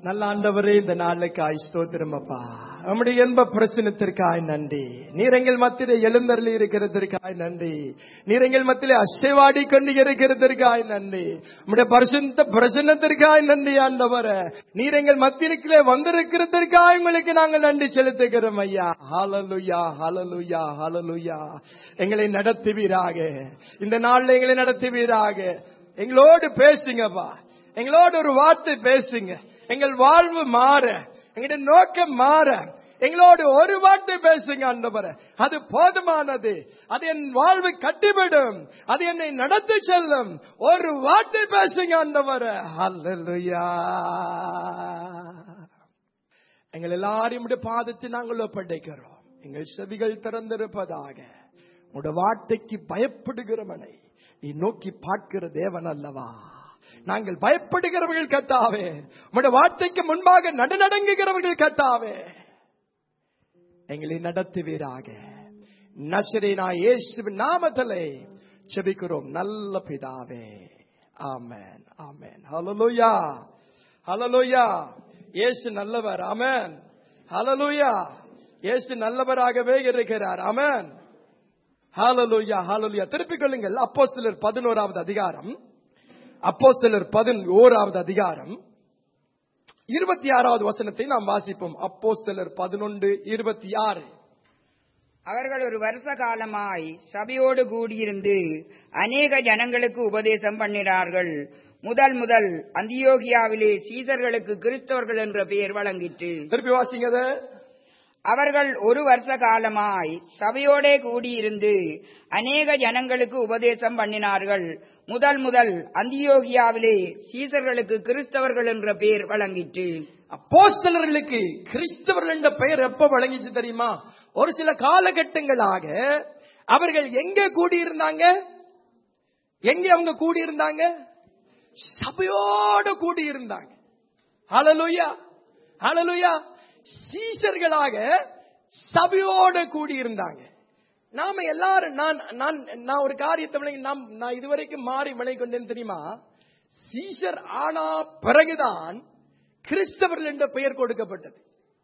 நல்ல ஆண்டவரே இந்த நாளுக்காய் ஸ்தோத்திரம் அப்பா நம்முடைய என்ப பிரசனத்திற்காய் நன்றி நீரங்கள் மத்தியிலே எழுந்தருளி இருக்கிறதற்காய் நன்றி நீரங்கள் மத்தியிலே அசைவாடி கொண்டு இருக்கிறதற்காய் நன்றி நம்முடைய பரிசுத்த பிரசனத்திற்காய் நன்றி ஆண்டவர நீரங்கள் மத்தியிலே வந்திருக்கிறதற்காய் உங்களுக்கு நாங்கள் நன்றி செலுத்துகிறோம் ஐயா ஹalleluya ஹalleluya ஹalleluya எங்களை நடத்துவீராக இந்த நாள்ல எங்களை நடத்துவீராக எங்களோடு பேசுங்கப்பா எங்களோடு ஒரு வார்த்தை பேசுங்க எங்கள் வாழ்வு மாற எங்களுடைய நோக்கம் மாற எங்களோடு ஒரு வார்த்தை பேசுங்க ஆண்டவரே அது போதுமானது அது என் வாழ்வை கட்டிவிடும் அது என்னை நடத்தி செல்லும் ஒரு வார்த்தை பேசுங்க ஆண்டவரே ஹalleluya எங்கள் எல்லாரையும் உடைய பாதத்தை நாங்கள் ஒப்படைக்கிறோம் எங்கள் செவிகள் திறந்திருப்பதாக உடைய வார்த்தைக்கு பயப்படுகிறவனை நீ நோக்கி பார்க்கிற தேவன் அல்லவா நாங்கள் பயப்படுகிறவர்கள் கத்தாவே உடைய வார்த்தைக்கு முன்பாக நடுநடங்குகிறவர்கள் கத்தாவே எங்களை நடத்துவீராக நசரேனா இயேசுவின் நாமத்திலே செபிக்கிறோம் நல்ல பிதாவே ஆமென் ஆமென் ஹalleluya ஹalleluya இயேசு நல்லவர் ஆமென் ஹalleluya இயேசு நல்லவராகவே இருக்கிறார் ஆமென் ஹalleluya ஹalleluya திருப்பிக் கொள்ளுங்கள் அப்போஸ்தலர் 11வது அதிகாரம் அப்போஸ்தலர் 11வது அதிகாரம் இருபத்தி ஆறாவது வசனத்தை நாம் வாசிப்போம் அப்போஸ்தலர் பதினொன்று இருபத்தி ஆறு அவர்கள் ஒரு வருஷ காலமாய் சபையோடு கூடியிருந்து அநேக ஜனங்களுக்கு உபதேசம் பண்ணினார்கள் முதல் முதல் அந்தியோகியாவிலே சீசர்களுக்கு கிறிஸ்தவர்கள் என்ற பெயர் வழங்கிற்று திருப்பி வாசிங்க அதை. அவர்கள் ஒரு வருஷ காலமாய் சபையோடே கூடியிருந்து அநேக ஜனங்களுக்கு உபதேசம் பண்ணினார்கள் முதல் முதல் அந்தியோகியாவிலே சீசர்களுக்கு கிறிஸ்தவர்கள் என்ற பெயர் வழங்கிற்று அப்போஸ்தலர்களுக்கு கிறிஸ்தவர்கள் என்ற பெயர் எப்ப வழங்கிச்சு தெரியுமா ஒரு சில காலகட்டங்களாக அவர்கள் எங்க கூடியிருந்தாங்க எங்க அவங்க கூடியிருந்தாங்க சபையோடு கூடியிருந்தாங்க ஹalleluya ஹalleluya சீஷர்களாக சபையோடு கூடியிருந்தாங்க நாம எல்லாரும் நான் நான் நான் ஒரு காரியத்தை விளங்கி நாம் நான் இதுவரைக்கும் மாறி விளை கொண்டேன் தெரியுமா சீஷர் ஆனா பிறகுதான் கிறிஸ்தவர்கள் என்ற பெயர் கொடுக்கப்பட்டது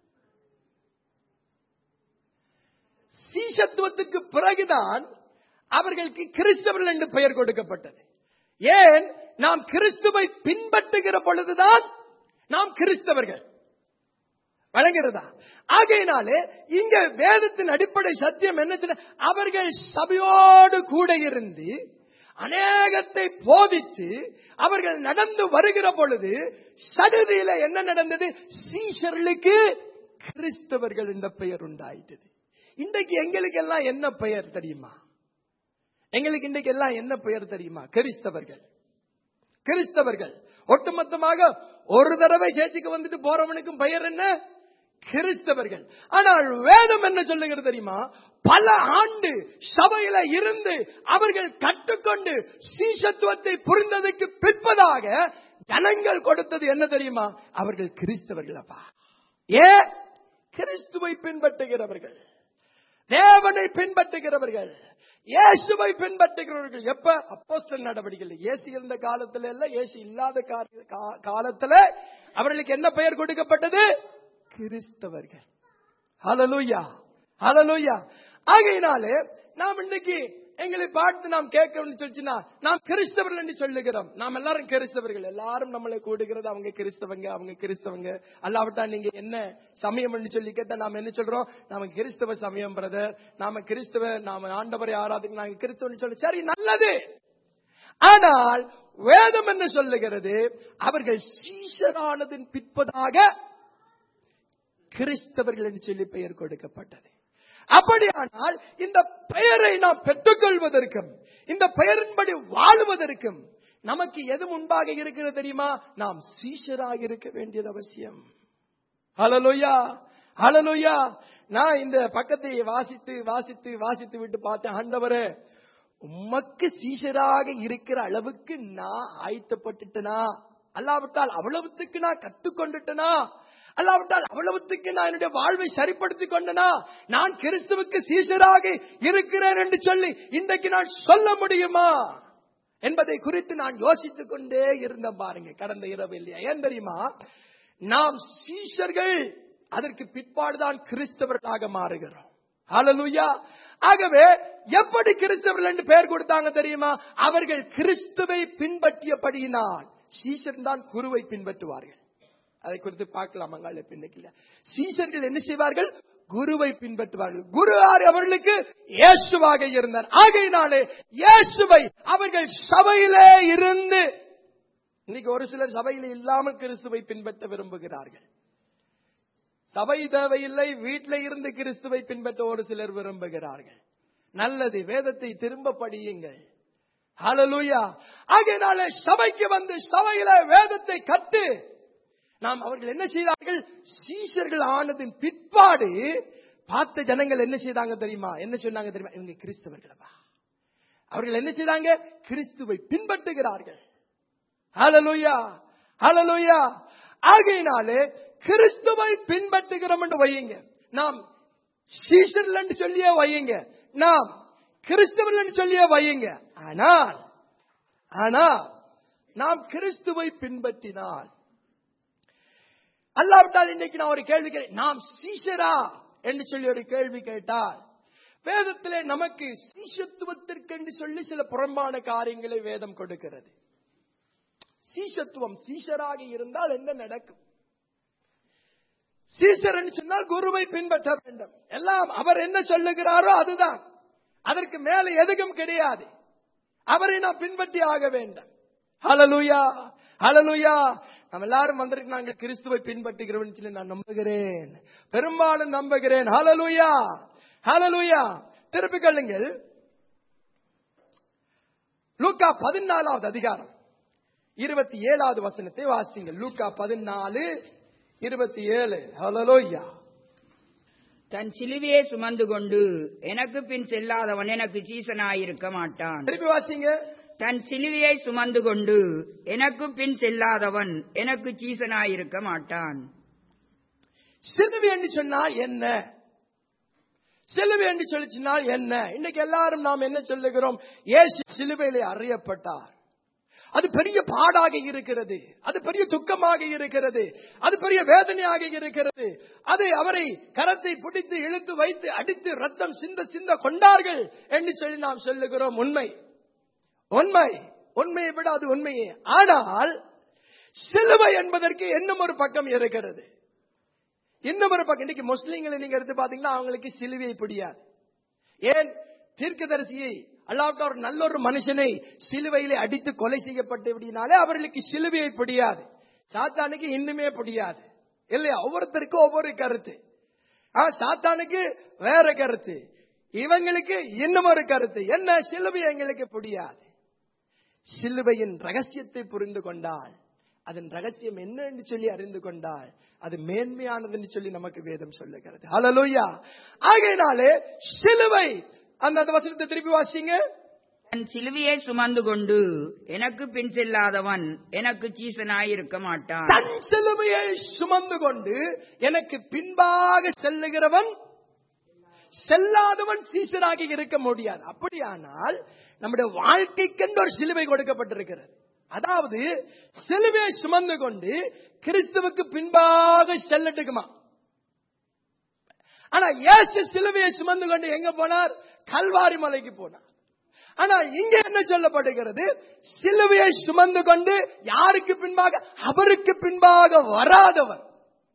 சீஷத்துவத்துக்கு பிறகுதான் அவர்களுக்கு கிறிஸ்தவர்கள் என்று பெயர் கொடுக்கப்பட்டது ஏன் நாம் கிறிஸ்துவை பின்பற்றுகிற பொழுதுதான் நாம் கிறிஸ்தவர்கள் வழங்குகிறதா ஆகையினாலே இங்க வேதத்தின் அடிப்படை சத்தியம் என்ன சொல்ல அவர்கள் சபையோடு கூட இருந்து அநேகத்தை போதித்து அவர்கள் நடந்து வருகிற பொழுது சடுதியில என்ன நடந்தது சீஷர்களுக்கு கிறிஸ்தவர்கள் என்ற பெயர் உண்டாயிட்டது இன்றைக்கு எங்களுக்கு எல்லாம் என்ன பெயர் தெரியுமா எங்களுக்கு இன்றைக்கு எல்லாம் என்ன பெயர் தெரியுமா கிறிஸ்தவர்கள் கிறிஸ்தவர்கள் ஒட்டுமொத்தமாக ஒரு தடவை சேர்ச்சிக்கு வந்துட்டு போறவனுக்கும் பெயர் என்ன கிறிஸ்தவர்கள் ஆனால் வேதம் என்ன சொல்லுகிறது தெரியுமா பல ஆண்டு சபையில இருந்து அவர்கள் கற்றுக்கொண்டு சீசத்துவத்தை புரிந்ததுக்கு பிற்பதாக ஜனங்கள் கொடுத்தது என்ன தெரியுமா அவர்கள் கிறிஸ்தவர்கள் அப்பா ஏ கிறிஸ்துவை பின்பற்றுகிறவர்கள் தேவனை பின்பற்றுகிறவர்கள் இயேசுவை பின்பற்றுகிறவர்கள் எப்ப அப்போஸ்தல நடவடிக்கை இயேசு இருந்த காலத்துல இல்ல இயேசு இல்லாத கா- கா- காலத்துல அவர்களுக்கு என்ன பெயர் கொடுக்கப்பட்டது கிறிஸ்தவர்கள் ஹalleluya ஹalleluya ஆகையினாலே நாம் இன்னைக்கு எங்களை பார்த்து நாம் கேட்கணும்னு சொல்லிச்சுன்னா நாம் கிறிஸ்தவர்கள் என்று சொல்லுகிறோம் நாம் எல்லாரும் கிறிஸ்தவர்கள் எல்லாரும் நம்மளை கூடுகிறது அவங்க கிறிஸ்தவங்க அவங்க கிறிஸ்தவங்க அல்லாவிட்டா நீங்க என்ன சமயம் சொல்லி கேட்டா நாம என்ன சொல்றோம் நாம கிறிஸ்தவ சமயம் பிரதர் நாம கிறிஸ்தவ நாம ஆண்டவரை ஆராதிக்க நாங்க கிறிஸ்தவன் சொல்லி சரி நல்லது ஆனால் வேதம் என்ன சொல்லுகிறது அவர்கள் சீஷரானதின் பிற்பதாக கிறிஸ்தவர்கள் என்று சொல்லி பெயர் கொடுக்கப்பட்டது அப்படியானால் இந்த பெயரை நாம் பெற்றுக்கொள்வதற்கும் இந்த பெயரின்படி வாழுவதற்கும் நமக்கு எது முன்பாக இருக்கிறது தெரியுமா நாம் சீஷராக இருக்க வேண்டியது அவசியம் ஹலலுயா ஹலலுயா நான் இந்த பக்கத்தை வாசித்து வாசித்து வாசித்து விட்டு பார்த்தேன் ஆண்டவரே உமக்கு சீஷராக இருக்கிற அளவுக்கு நான் ஆயத்தப்பட்டுட்டனா அல்லாவிட்டால் அவ்வளவுத்துக்கு நான் கத்துக்கொண்டுட்டனா அல்லாவிட்டால் அவ்வளவுத்துக்கு நான் என்னுடைய வாழ்வை சரிப்படுத்திக் கொண்டனா நான் கிறிஸ்துவுக்கு சீஷராக இருக்கிறேன் என்று சொல்லி இன்றைக்கு நான் சொல்ல முடியுமா என்பதை குறித்து நான் யோசித்துக் கொண்டே இருந்தேன் பாருங்க கடந்த இரவு இல்லையா ஏன் தெரியுமா நாம் சீஷர்கள் அதற்கு பிற்பாடுதான் கிறிஸ்தவர்களாக மாறுகிறோம் ஹalleluya ஆகவே எப்படி கிறிஸ்தவர்கள் என்று பெயர் கொடுத்தாங்க தெரியுமா அவர்கள் கிறிஸ்துவை பின்பற்றியபடியினால் சீஷர் தான் குருவை பின்பற்றுவார்கள் அதை குறித்து பார்க்கலாம் மங்காள பின்னைக்குல சீஷர்கள் என்ன செய்வார்கள் குருவை பின்பற்றுவார்கள் குரு யார் அவர்களுக்கு இயேசுவாக இருந்தார் ஆகையினாலே இயேசுவை அவர்கள் சபையிலே இருந்து இன்னைக்கு ஒரு சிலர் சபையில இல்லாமல் கிறிஸ்துவை பின்பற்ற விரும்புகிறார்கள் சபை தேவையில்லை வீட்டில இருந்து கிறிஸ்துவை பின்பற்ற ஒரு சிலர் விரும்புகிறார்கள் நல்லது வேதத்தை திரும்ப படியுங்கள் ஹalleluya ஆகையினாலே சபைக்கு வந்து சபையில வேதத்தை கட்டு நாம் அவர்கள் என்ன செய்தார்கள் சீஷர்கள் ஆனதின் பிற்பாடு பார்த்த ஜனங்கள் என்ன செய்தாங்க தெரியுமா என்ன சொன்னாங்க தெரியுமா இவங்க கிறிஸ்தவர்களா அவர்கள் என்ன செய்தாங்க கிறிஸ்துவை பின்பற்றுகிறார்கள் ஹalleluya ஹalleluya ஆகையினாலே கிறிஸ்துவை பின்பற்றுகிறோம் என்று வையுங்க நாம் சீஷர்கள் என்று சொல்லியே வையுங்க நாம் கிறிஸ்தவர்கள் என்று சொல்லியே வையுங்க ஆனால் ஆனால் நாம் கிறிஸ்துவை பின்பற்றினால் அல்லாவிட்டால் இன்னைக்கு நான் ஒரு கேள்வி கேட்கிறேன் நாம் சீஷரா என்று சொல்லி ஒரு கேள்வி கேட்டால் வேதத்திலே நமக்கு சீஷத்துவத்திற்கு என்று சொல்லி சில புறம்பான காரியங்களை வேதம் கொடுக்கிறது சீஷத்துவம் சீஷராக இருந்தால் என்ன நடக்கும் சீசர் என்று சொன்னால் குருவை பின்பற்ற வேண்டும் எல்லாம் அவர் என்ன சொல்லுகிறாரோ அதுதான் அதற்கு மேல எதுவும் கிடையாது அவரை நாம் பின்பற்றி ஆக வேண்டும் ஹalleluya ஹalleluya நம்ம எல்லாரும் வந்திருக்கு நாங்கள் கிறிஸ்துவை பின்பற்றுகிறோம் சொல்லி நான் நம்புகிறேன் பெரும்பாலும் நம்புகிறேன் ஹalleluya ஹalleluya திருப்பி கொள்ளுங்கள் லூக்கா பதினாலாவது அதிகாரம் இருபத்தி ஏழாவது வசனத்தை வாசிங்கள் லூக்கா பதினாலு இருபத்தி ஏழு ஹalleluya தன் சிலுவையை சுமந்து கொண்டு எனக்கு பின் செல்லாதவன் எனக்கு சீசனாயிருக்க மாட்டான் திருப்பி வாசிங்க தன் சிலுவையை சுமந்து கொண்டு எனக்கு பின் செல்லாதவன் எனக்கு சீசனாயிருக்க மாட்டான் சிலுவை என்று சொன்னால் என்ன சிலுவை என்று சொல்லி சொன்னால் என்ன இன்னைக்கு எல்லாரும் நாம் என்ன சொல்லுகிறோம் ஏசு சிலுவையிலே அறியப்பட்டார் அது பெரிய பாடாக இருக்கிறது அது பெரிய துக்கமாக இருக்கிறது அது பெரிய வேதனையாக இருக்கிறது அது அவரை கரத்தை பிடித்து இழுத்து வைத்து அடித்து ரத்தம் சிந்த சிந்த கொண்டார்கள் என்று சொல்லி நாம் சொல்லுகிறோம் உண்மை உண்மை உண்மையை விட அது உண்மையே ஆனால் சிலுவை என்பதற்கு இன்னும் ஒரு பக்கம் இருக்கிறது இன்னும் ஒரு பக்கம் இன்னைக்கு முஸ்லீம்களை நீங்க எடுத்து பாத்தீங்கன்னா அவங்களுக்கு சிலுவையை பிடியாது ஏன் தீர்க்கதரிசியை அல்லாவிட்ட ஒரு நல்ல ஒரு மனுஷனை சிலுவையிலே அடித்து கொலை செய்யப்பட்டபடினாலே அவர்களுக்கு சிலுவையை பிடியாது சாத்தானுக்கு இன்னுமே பிடியாது இல்லையா ஒவ்வொருத்தருக்கும் ஒவ்வொரு கருத்து ஆ சாத்தானுக்கு வேற கருத்து இவங்களுக்கு இன்னும் ஒரு கருத்து என்ன சிலுவை எங்களுக்கு பிடியாது சிலுவையின் ரகசியத்தை புரிந்து கொண்டால் அதன் ரகசியம் என்ன என்று சொல்லி அறிந்து கொண்டால் அது மேன்மையானது என்று சொல்லி நமக்கு வேதம் சொல்லுகிறது ஹalleluya ஆகையினாலே சிலுவை அந்த அந்த வசனத்தை திருப்பி வாசிங்க தன் சிலுவையை சுமந்து கொண்டு எனக்கு பின் செல்லாதவன் எனக்கு சீசனாயிருக்க மாட்டான் தன் சிலுவையை சுமந்து கொண்டு எனக்கு பின்பாக செல்லுகிறவன் செல்லாதவன் சீசராகி இருக்க முடியாது அப்படியானால் நம்முடைய வாழ்க்கைக்கென்று ஒரு சிலுவை கொடுக்கப்பட்டிருக்கிறது அதாவது சிலுவையை சுமந்து கொண்டு கிறிஸ்துவுக்கு பின்பாக செல்லட்டுக்குமா ஆனா இயேசு சிலுவையை சுமந்து கொண்டு எங்க போனார் கல்வாரி மலைக்கு போனார் ஆனா இங்க என்ன சொல்லப்படுகிறது சிலுவையை சுமந்து கொண்டு யாருக்கு பின்பாக அவருக்கு பின்பாக வராதவன்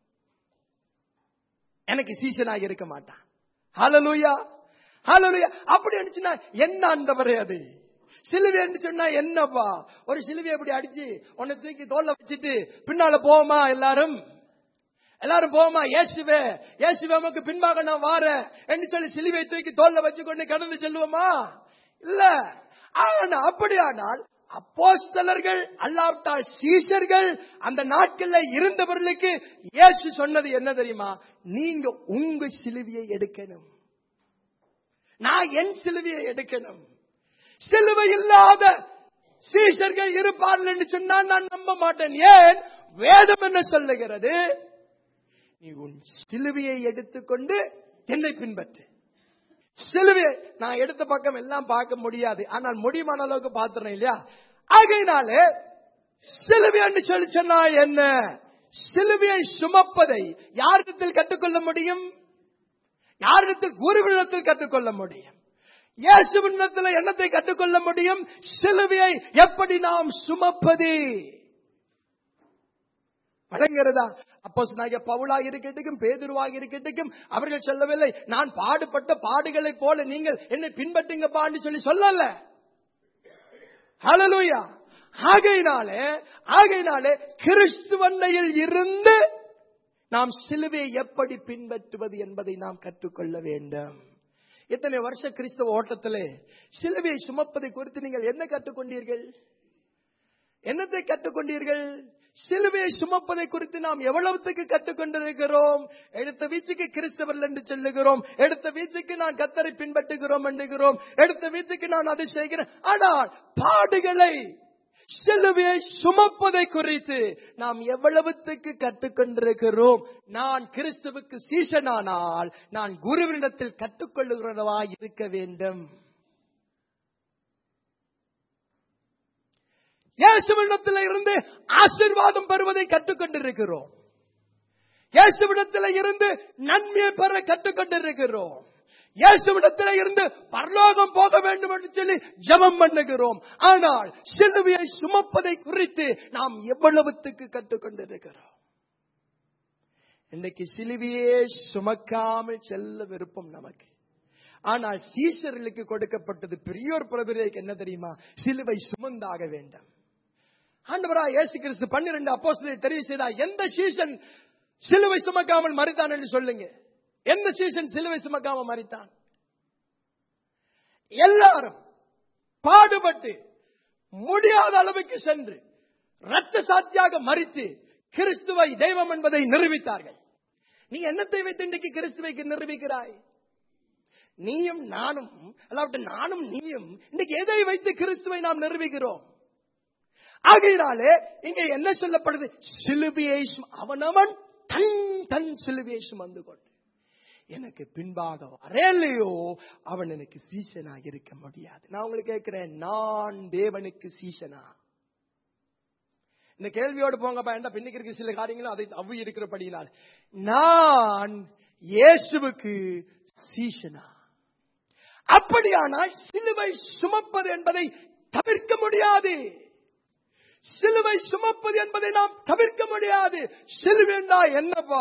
எனக்கு சீசனாக இருக்க மாட்டான் ஹalleluya ஹalleluya அப்படி அடிச்சுனா என்ன ஆண்டவரே அது சிலுவை என்று சொன்னா என்னப்பா ஒரு சிலுவை எப்படி அடிச்சு உன்னை தூக்கி தோல்ல வச்சுட்டு பின்னால போவோமா எல்லாரும் எல்லாரும் போவோமா இயேசுவே இயேசுவே உமக்கு பின்பாக நான் வாரேன் என்று சொல்லி சிலுவை தூக்கி தோல்ல வச்சு கொண்டு கடந்து செல்வோமா இல்ல ஆனா அப்படியானால் அப்போஸ்தலர்கள் அல்லாவிட்டால் சீஷர்கள் அந்த நாட்கள்ல இருந்தவர்களுக்கு இயேசு சொன்னது என்ன தெரியுமா நீங்க உங்க சிலுவையை எடுக்கணும் நான் என் சிலுவையை எடுக்கணும் சிலுவை இல்லாத சீஷர்கள் இருப்பார்கள் என்று சொன்னால் நான் நம்ப மாட்டேன் ஏன் வேதம் என்ன சொல்லுகிறது நீ உன் சிலுவையை எடுத்துக்கொண்டு என்னை பின்பற்று சிலுவையை நான் எடுத்த பக்கம் எல்லாம் பார்க்க முடியாது ஆனால் முடியுமான அளவுக்கு பார்த்துறேன் இல்லையா ஆகையினாலே சிலுவை என்று சொல்லி சொன்னா என்ன சிலுவையை சுமப்பதை யாரிடத்தில் கற்றுக்கொள்ள முடியும் யாரிடத்தில் குருவிடத்தில் கற்றுக்கொள்ள முடியும் இயேசுவிடத்தில் என்னத்தை கற்றுக்கொள்ள முடியும் சிலுவையை எப்படி நாம் சுமப்பது வழங்குகிறதா அப்போ பவுலாக இருக்கட்டும் பேதுருவாக இருக்கட்டும் அவர்கள் சொல்லவில்லை நான் பாடுபட்ட பாடுகளைப் போல நீங்கள் என்னை பின்பற்றுங்கப்பான்னு சொல்லி சொல்லல ஹalleluya ஆகையினாலே ஆகையினாலே கிறிஸ்துவண்டையில் இருந்து நாம் சிலுவையை எப்படி பின்பற்றுவது என்பதை நாம் கற்றுக்கொள்ள வேண்டும் இத்தனை வருஷ கிறிஸ்தவ ஓட்டத்திலே சிலுவையை சுமப்பதை குறித்து நீங்கள் என்ன கற்றுக்கொண்டீர்கள் என்னத்தை கற்றுக்கொண்டீர்கள் சிலுவையை சுமப்பதை குறித்து நாம் எவ்வளவுத்துக்கு கற்றுக்கொண்டிருக்கிறோம் எடுத்த வீச்சுக்கு கிறிஸ்தவர்கள் என்று சொல்லுகிறோம் எடுத்த வீச்சுக்கு நான் கத்தரை பின்பற்றுகிறோம் என்கிறோம் எடுத்த வீச்சுக்கு நான் அதை செய்கிறேன் ஆனால் பாடுகளை சிலுவையை சுமப்பதை குறித்து நாம் எவ்வளவுத்துக்கு கற்றுக்கொண்டிருக்கிறோம் நான் கிறிஸ்துவுக்கு சீசனானால் நான் குருவினிடத்தில் கற்றுக்கொள்ளுகிறவா இருக்க வேண்டும் இயேசுவிடத்தில் இருந்து ஆசீர்வாதம் பெறுவதை கற்றுக்கொண்டிருக்கிறோம் இயேசுவிடத்தில் இருந்து நன்மையை பெற கற்றுக்கொண்டிருக்கிறோம் இயேசுவிடத்தில் இருந்து பரலோகம் போக வேண்டும் என்று சொல்லி ஜெபம் பண்ணுகிறோம் ஆனால் சிலுவையை சுமப்பதை குறித்து நாம் எவ்வளவுத்துக்கு கற்றுக்கொண்டிருக்கிறோம் இன்னைக்கு சிலுவையே சுமக்காமல் செல்ல விருப்பம் நமக்கு ஆனால் சீசர்களுக்கு கொடுக்கப்பட்டது பெரியோர் பிரபுரேக்கு என்ன தெரியுமா சிலுவை சுமந்தாக வேண்டும் ஆண்டவரா இயேசு கிறிஸ்து பன்னிரண்டு அப்போஸ்தலரை தெரிவு செய்தா எந்த சீசன் சிலுவை சுமக்காமல் மறித்தான் என்று சொல்லுங்க எந்த சீசன் சிலுவை சுமக்காமல் மறித்தான் எல்லாரும் பாடுபட்டு முடியாத அளவுக்கு சென்று ரத்த சாட்சியாக மறித்து கிறிஸ்துவை தெய்வம் என்பதை நிரூபித்தார்கள் நீ என்னத்தை வைத்து இன்றைக்கு கிறிஸ்துவைக்கு நிரூபிக்கிறாய் நீயும் நானும் அல்லாவிட்டு நானும் நீயும் இன்னைக்கு எதை வைத்து கிறிஸ்துவை நாம் நிரூபிக்கிறோம் ஆகையினாலே இங்க என்ன சொல்லப்படுது சிலுபியை அவனவன் தன் தன் சிலுவையை சுமந்து கொண்டு எனக்கு பின்பாக வரலையோ அவன் எனக்கு சீசனாக இருக்க முடியாது நான் உங்களுக்கு கேட்கிறேன் நான் தேவனுக்கு சீசனா இந்த கேள்வியோடு போங்கப்பா என்ன பின்னிக்கு இருக்க சில காரியங்களும் அதை அவ்வு இருக்கிறபடியினால் நான் இயேசுவுக்கு சீசனா அப்படியானால் சிலுவை சுமப்பது என்பதை தவிர்க்க முடியாது சிலுவை சுமப்பது என்பதை நாம் தவிர்க்க முடியாது சிலுவைண்டா என்னப்பா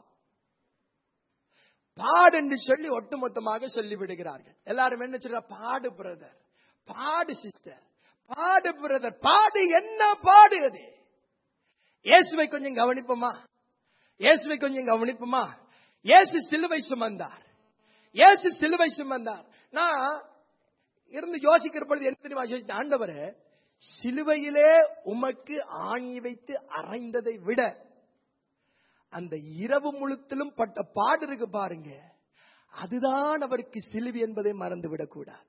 பாடு என்று சொல்லி ஒட்டுமொத்தமாக சொல்லி விடுகிறார்கள் எல்லாரும் என்ன சொல்ற பாடு பிரதர் பாடு சிஸ்டர் பாடு பிரதர் பாடு என்ன பாடு அது இயேசுவை கொஞ்சம் கவனிப்போமா இயேசுவை கொஞ்சம் கவனிப்போமா இயேசு சிலுவை சுமந்தார் இயேசு சிலுவை சுமந்தார் நான் இருந்து யோசிக்கிற பொழுது என்ன தெரியுமா யோசித்த ஆண்டவரே சிலுவையிலே உமக்கு ஆணி வைத்து அரைந்ததை விட அந்த இரவு முழுத்திலும் பட்ட பாடு இருக்கு பாருங்க அதுதான் அவருக்கு சிலுவை என்பதை மறந்து விடக்கூடாது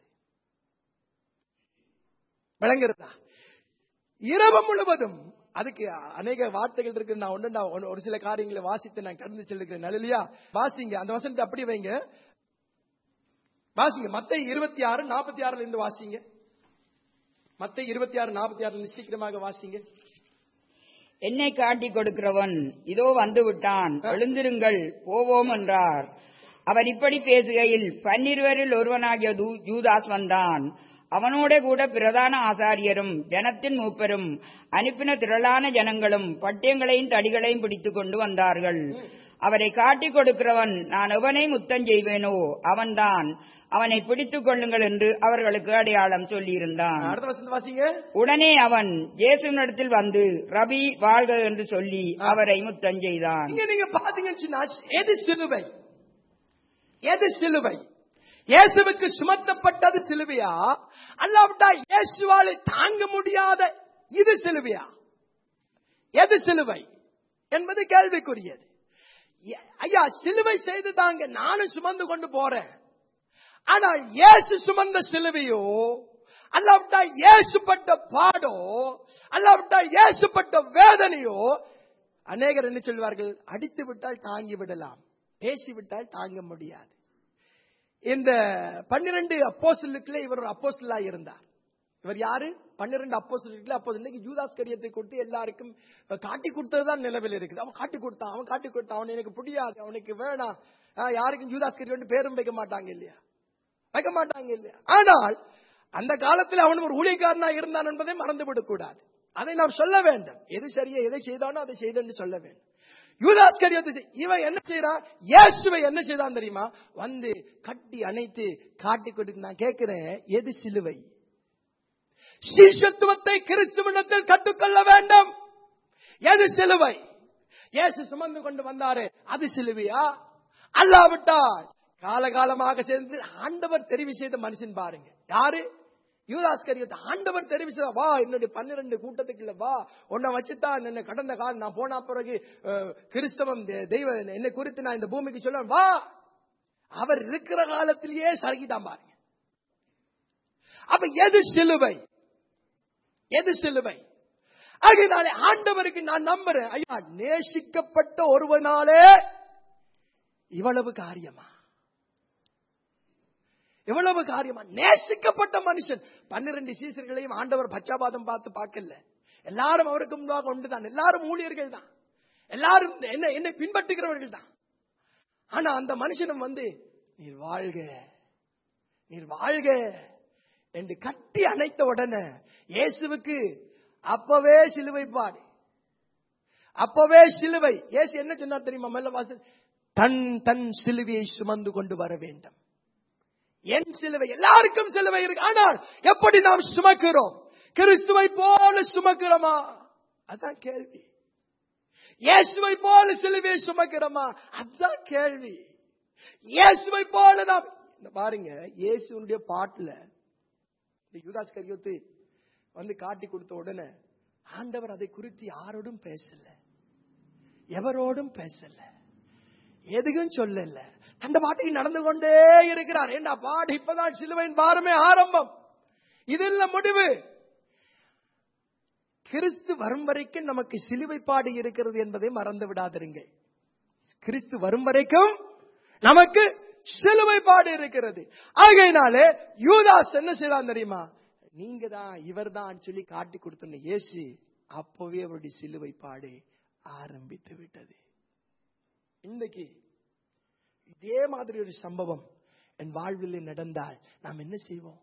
விளங்குறதா இரவு முழுவதும் அதுக்கு அநேக வார்த்தைகள் இருக்கு நான் ஒன்று நான் ஒண்ணு- ஒரு சில காரியங்களை வாசித்து நான் கடந்து செல்லுகிறேன் இல்லையா வாசிங்க அந்த வசனத்தை அப்படி வைங்க வாசிங்க மத்த இருபத்தி ஆறு நாற்பத்தி ஆறுல இருந்து வாசிங்க மத்த இருபத்தி ஆறு நாற்பத்தி ஆறுல இருந்து சீக்கிரமாக வாசிங்க என்னை காட்டிக் கொடுக்கிறவன் இதோ வந்து விட்டான் எழுந்திருங்கள் போவோம் என்றார் அவர் இப்படி பேசுகையில் பன்னிருவரில் ஒருவனாகிய தூ- யூதாஸ் வந்தான் அவனோட கூட பிரதான ஆசாரியரும் ஜனத்தின் மூப்பரும் அனுப்பின திரளான ஜனங்களும் பட்டியங்களையும் தடிகளையும் பிடித்துக் கொண்டு வந்தார்கள் அவரை காட்டிக் கொடுக்கிறவன் நான் எவனை முத்தம் செய்வேனோ அவன்தான் அவனை பிடித்துக் கொள்ளுங்கள் என்று அவர்களுக்கு அடையாளம் சொல்லியிருந்தான் அடுத்த வசனத்தை வாசிங்க உடனே அவன் இயேசுவினிடத்தில் வந்து ரபி வாழ்க என்று சொல்லி அவரை முத்தம் செய்தான் இங்க நீங்க பாத்தீங்கன்னு சொன்னா, எது சிலுவை எது சிலுவை இயேசுவுக்கு சுமத்தப்பட்டது சிலுவையா அல்லாவிட்டா இயேசுவாலை தாங்க முடியாத இது சிலுவையா எது சிலுவை என்பது கேள்விக்குரியது எ- ஐயா சிலுவை செய்து தாங்க நானும் சுமந்து கொண்டு போறேன் ஆனால் இயேசு சுமந்த சிலுவையோ அல்லாவிட்டா இயேசுப்பட்ட பாடோ அல்லாவிட்டா இயேசுப்பட்ட வேதனையோ அநேகர் என்ன சொல்வார்கள் அடித்து விட்டால் தாங்கி விடலாம் பேசி விட்டால் தாங்க முடியாது இந்த பன்னிரண்டு அப்போஸ்தலருக்குள்ளே இவர் ஒரு அப்போஸ்தலா இருந்தார் இவர் யாரு பன்னிரண்டு அப்போ அப்போ இன்னைக்கு யூதாஸ் கரியத்தை கொடுத்து எல்லாருக்கும் காட்டி கொடுத்ததுதான் நிலவில் இருக்குது அவன் காட்டி கொடுத்தான் அவன் காட்டி கொடுத்தான் அவன் எனக்கு பிடியாது அவனுக்கு வேணாம் ஆஹ், யாருக்கும் யூதாஸ் கரியன்னு பேரும் வைக்க மாட்டாங்க இல்லையா வைக்க மாட்டாங்க இல்லையா ஆனால் அந்த காலத்தில் அவன் ஒரு ஊழியக்காரனா இருந்தான் என்பதை மறந்துவிடக் கூடாது அதை நாம் சொல்ல வேண்டும் எது சரியா எதை செய்தானோ அதை செய்தன்னு சொல்ல வேண்டும் யூதாஸ் கரியத்து இவன் என்ன செய்யறான் இயேசுவை என்ன செய்தான் தெரியுமா வந்து கட்டி அணைத்து காட்டி கொடுத்து நான் கேட்கிறேன் எது சிலுவை சீஷத்துவத்தை கிறிஸ்துவனத்தில் கற்றுக்கொள்ள வேண்டும் எது சிலுவை இயேசு சுமந்து கொண்டு வந்தாரு அது சிலுவையா அல்லாவிட்டால் காலகாலமாக சேர்ந்து ஆண்டவர் தெரிவு செய்த மனுஷன் பாருங்க யாரு யூதாஸ்கரியத்தை ஆண்டவர் தெரிவு செய்த வா என்னுடைய பன்னிரண்டு கூட்டத்துக்குள்ள வா உன்னை வச்சுதான் என்ன கடந்த காலம் நான் போன பிறகு அஹ், கிறிஸ்தவம் தெ- தெய்வ என்னை குறித்து நான் இந்த பூமிக்கு சொல்ல வா அவர் இருக்கிற காலத்திலேயே சரகிட்டான் பாருங்க அப்ப எது சிலுவை எது சிலுவை ஆகையினாலே ஆண்டவருக்கு நான் நம்புறேன் ஐயா நேசிக்கப்பட்ட ஒருவனாலே இவ்வளவு காரியமா எவ்வளவு காரியமா நேசிக்கப்பட்ட மனுஷன் பன்னிரண்டு சீசர்களையும் ஆண்டவர் பச்சாபாதம் பார்த்து பார்க்கல எல்லாரும் அவருக்கு முன்பாக ஒன்றுதான் எல்லாரும் ஊழியர்கள் தான் எல்லாரும் என்ன என்னை பின்பற்றுகிறவர்கள் தான் ஆனா அந்த மனுஷனும் வந்து நீர் வாழ்க நீர் வாழ்க என்று கட்டி அணைத்த உடனே இயேசுவுக்கு அப்பவே சிலுவை பாடு அப்பவே சிலுவை இயேசு என்ன சொன்னார் தெரியுமா மெல்ல வாசல் தன் தன் சிலுவையை சுமந்து கொண்டு வர வேண்டும் என் சிலுவை எல்லாருக்கும் சிலுவை இருக்கு ஆனால் எப்படி நாம் சுமக்கிறோம் கிறிஸ்துவை போல சுமக்கிறோமா அதான் கேள்வி இயேசுவை போல சிலுவையை சுமக்கிறோமா அதான் கேள்வி இயேசுவை போல நாம் இந்த பாருங்க இயேசுனுடைய பாட்டுல இந்த யூதாஸ் கரியோத்து வந்து காட்டி கொடுத்த உடனே ஆண்டவர் அதை குறித்து யாரோடும் பேசல எவரோடும் பேசல எதுக்கும் சொல்லல அந்த பாட்டுக்கு நடந்து கொண்டே இருக்கிறார் ஏண்டா பாடு இப்பதான் சிலுவையின் பாரமே ஆரம்பம் இது இல்ல முடிவு கிறிஸ்து வரும் வரைக்கும் நமக்கு சிலுவை பாடு இருக்கிறது என்பதை மறந்து விடாதிருங்கள் கிறிஸ்து வரும் வரைக்கும் நமக்கு சிலுவை பாடு இருக்கிறது ஆகையினாலே யூதாஸ் என்ன செய்யலாம் தெரியுமா நீங்க தான் இவர் தான் சொல்லி காட்டி கொடுத்த இயேசு அப்பவே அவருடைய சிலுவை பாடு ஆரம்பித்து விட்டது இன்னைக்கு இதே மாதிரி ஒரு சம்பவம் என் வாழ்வில் நடந்தால் நாம் என்ன செய்வோம்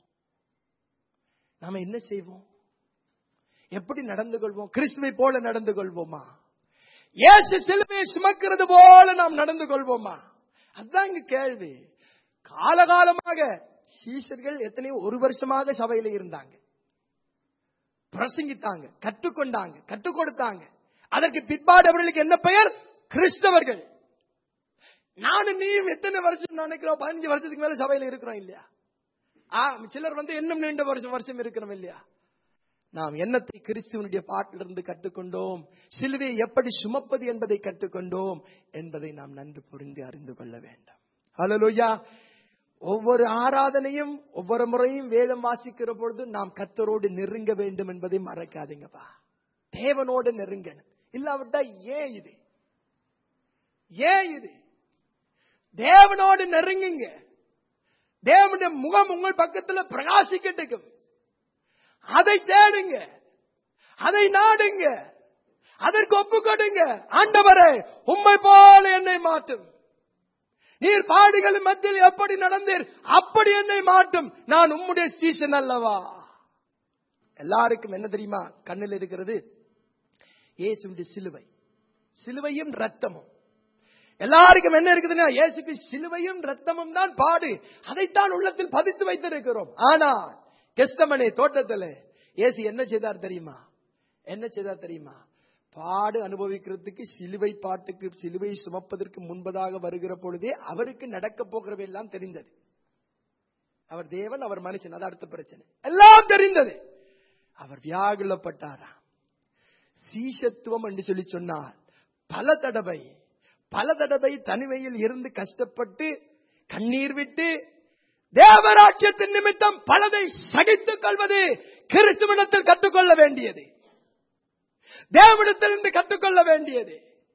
நாம என்ன செய்வோம் எப்படி நடந்து கொள்வோம் கிறிஸ்துவை போல நடந்து கொள்வோமா இயேசு சிலுவையை சுமக்கிறது போல நாம் நடந்து கொள்வோமா அதுதான் இங்க கேள்வி காலகாலமாக சீசர்கள் எத்தனையோ ஒரு வருஷமாக சபையில இருந்தாங்க பிரசங்கித்தாங்க கற்றுக்கொண்டாங்க கற்றுக் கொடுத்தாங்க அதற்கு பிற்பாடு அவர்களுக்கு என்ன பெயர் கிறிஸ்தவர்கள் நானும் நீயும் எத்தனை வருஷம் நினைக்கிறோம் பதினஞ்சு வருஷத்துக்கு மேல சபையில இருக்கிறோம் இல்லையா ஆ, சிலர் வந்து இன்னும் நீண்ட வருஷம் வருஷம் இருக்கிறோம் இல்லையா நாம் என்னத்தை கிறிஸ்துவனுடைய பாட்டிலிருந்து கற்றுக்கொண்டோம் சிலுவையை எப்படி சுமப்பது என்பதை கற்றுக்கொண்டோம் என்பதை நாம் நன்கு புரிந்து அறிந்து கொள்ள வேண்டும் ஹalleluya ஒவ்வொரு ஆராதனையும் ஒவ்வொரு முறையும் வேதம் வாசிக்கிற பொழுது நாம் கத்தரோடு நெருங்க வேண்டும் என்பதை மறக்காதீங்கப்பா தேவனோடு நெருங்கணும் இல்லாவிட்டா ஏன் இது ஏன் இது தேவனோடு நெருங்குங்க தேவனுடைய முகம் உங்கள் பக்கத்துல பிரகாசிக்கட்டுக்கும் அதை தேடுங்க அதை நாடுங்க அதற்கு ஒப்பு கொடுங்க ஆண்டவரே உம்மை போல என்னை மாற்றும் நீர் பாடுகள் மத்தியில் எப்படி நடந்தீர் அப்படி என்னை மாற்றும் நான் உம்முடைய சீசன் அல்லவா எல்லாருக்கும் என்ன தெரியுமா கண்ணில் இருக்கிறது இயேசுடைய சிலுவை சிலுவையும் ரத்தமும் எல்லாருக்கும் என்ன இருக்குதுன்னா இயேசுக்கு சிலுவையும் ரத்தமும் தான் பாடு அதைத்தான் உள்ளத்தில் பதித்து வைத்திருக்கிறோம் ஆனா கெஸ்டமனே தோட்டத்துல இயேசு என்ன செய்தார் தெரியுமா என்ன செய்தார் தெரியுமா பாடு அனுபவிக்கிறதுக்கு சிலுவை பாட்டுக்கு சிலுவை சுமப்பதற்கு முன்பதாக வருகிற பொழுதே அவருக்கு நடக்க போகிறவையெல்லாம் தெரிந்தது அவர் தேவன் அவர் மனுஷன் அது அடுத்த பிரச்சனை எல்லாம் தெரிந்தது அவர் வியாகுலப்பட்டாராம் சீஷத்துவம் என்று சொல்லி சொன்னார் பல தடவை பல தடவை தனிமையில் இருந்து கஷ்டப்பட்டு கண்ணீர் விட்டு தேவராட்சியத்தின் நிமித்தம் பலதை சகித்துக் கொள்வது கிறிஸ்துவனத்தில் கற்றுக்கொள்ள வேண்டியது தேவனிடத்திலிருந்து கற்றுக்கொள்ள வேண்டியது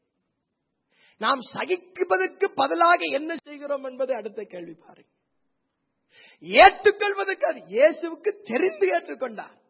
நாம் சகிப்பதற்கு பதிலாக என்ன செய்கிறோம் என்பது அடுத்த கேள்வி பாருங்க ஏற்றுக்கொள்வதற்கு அது இயேசுவுக்கு தெரிந்து ஏற்றுக்கொண்டார்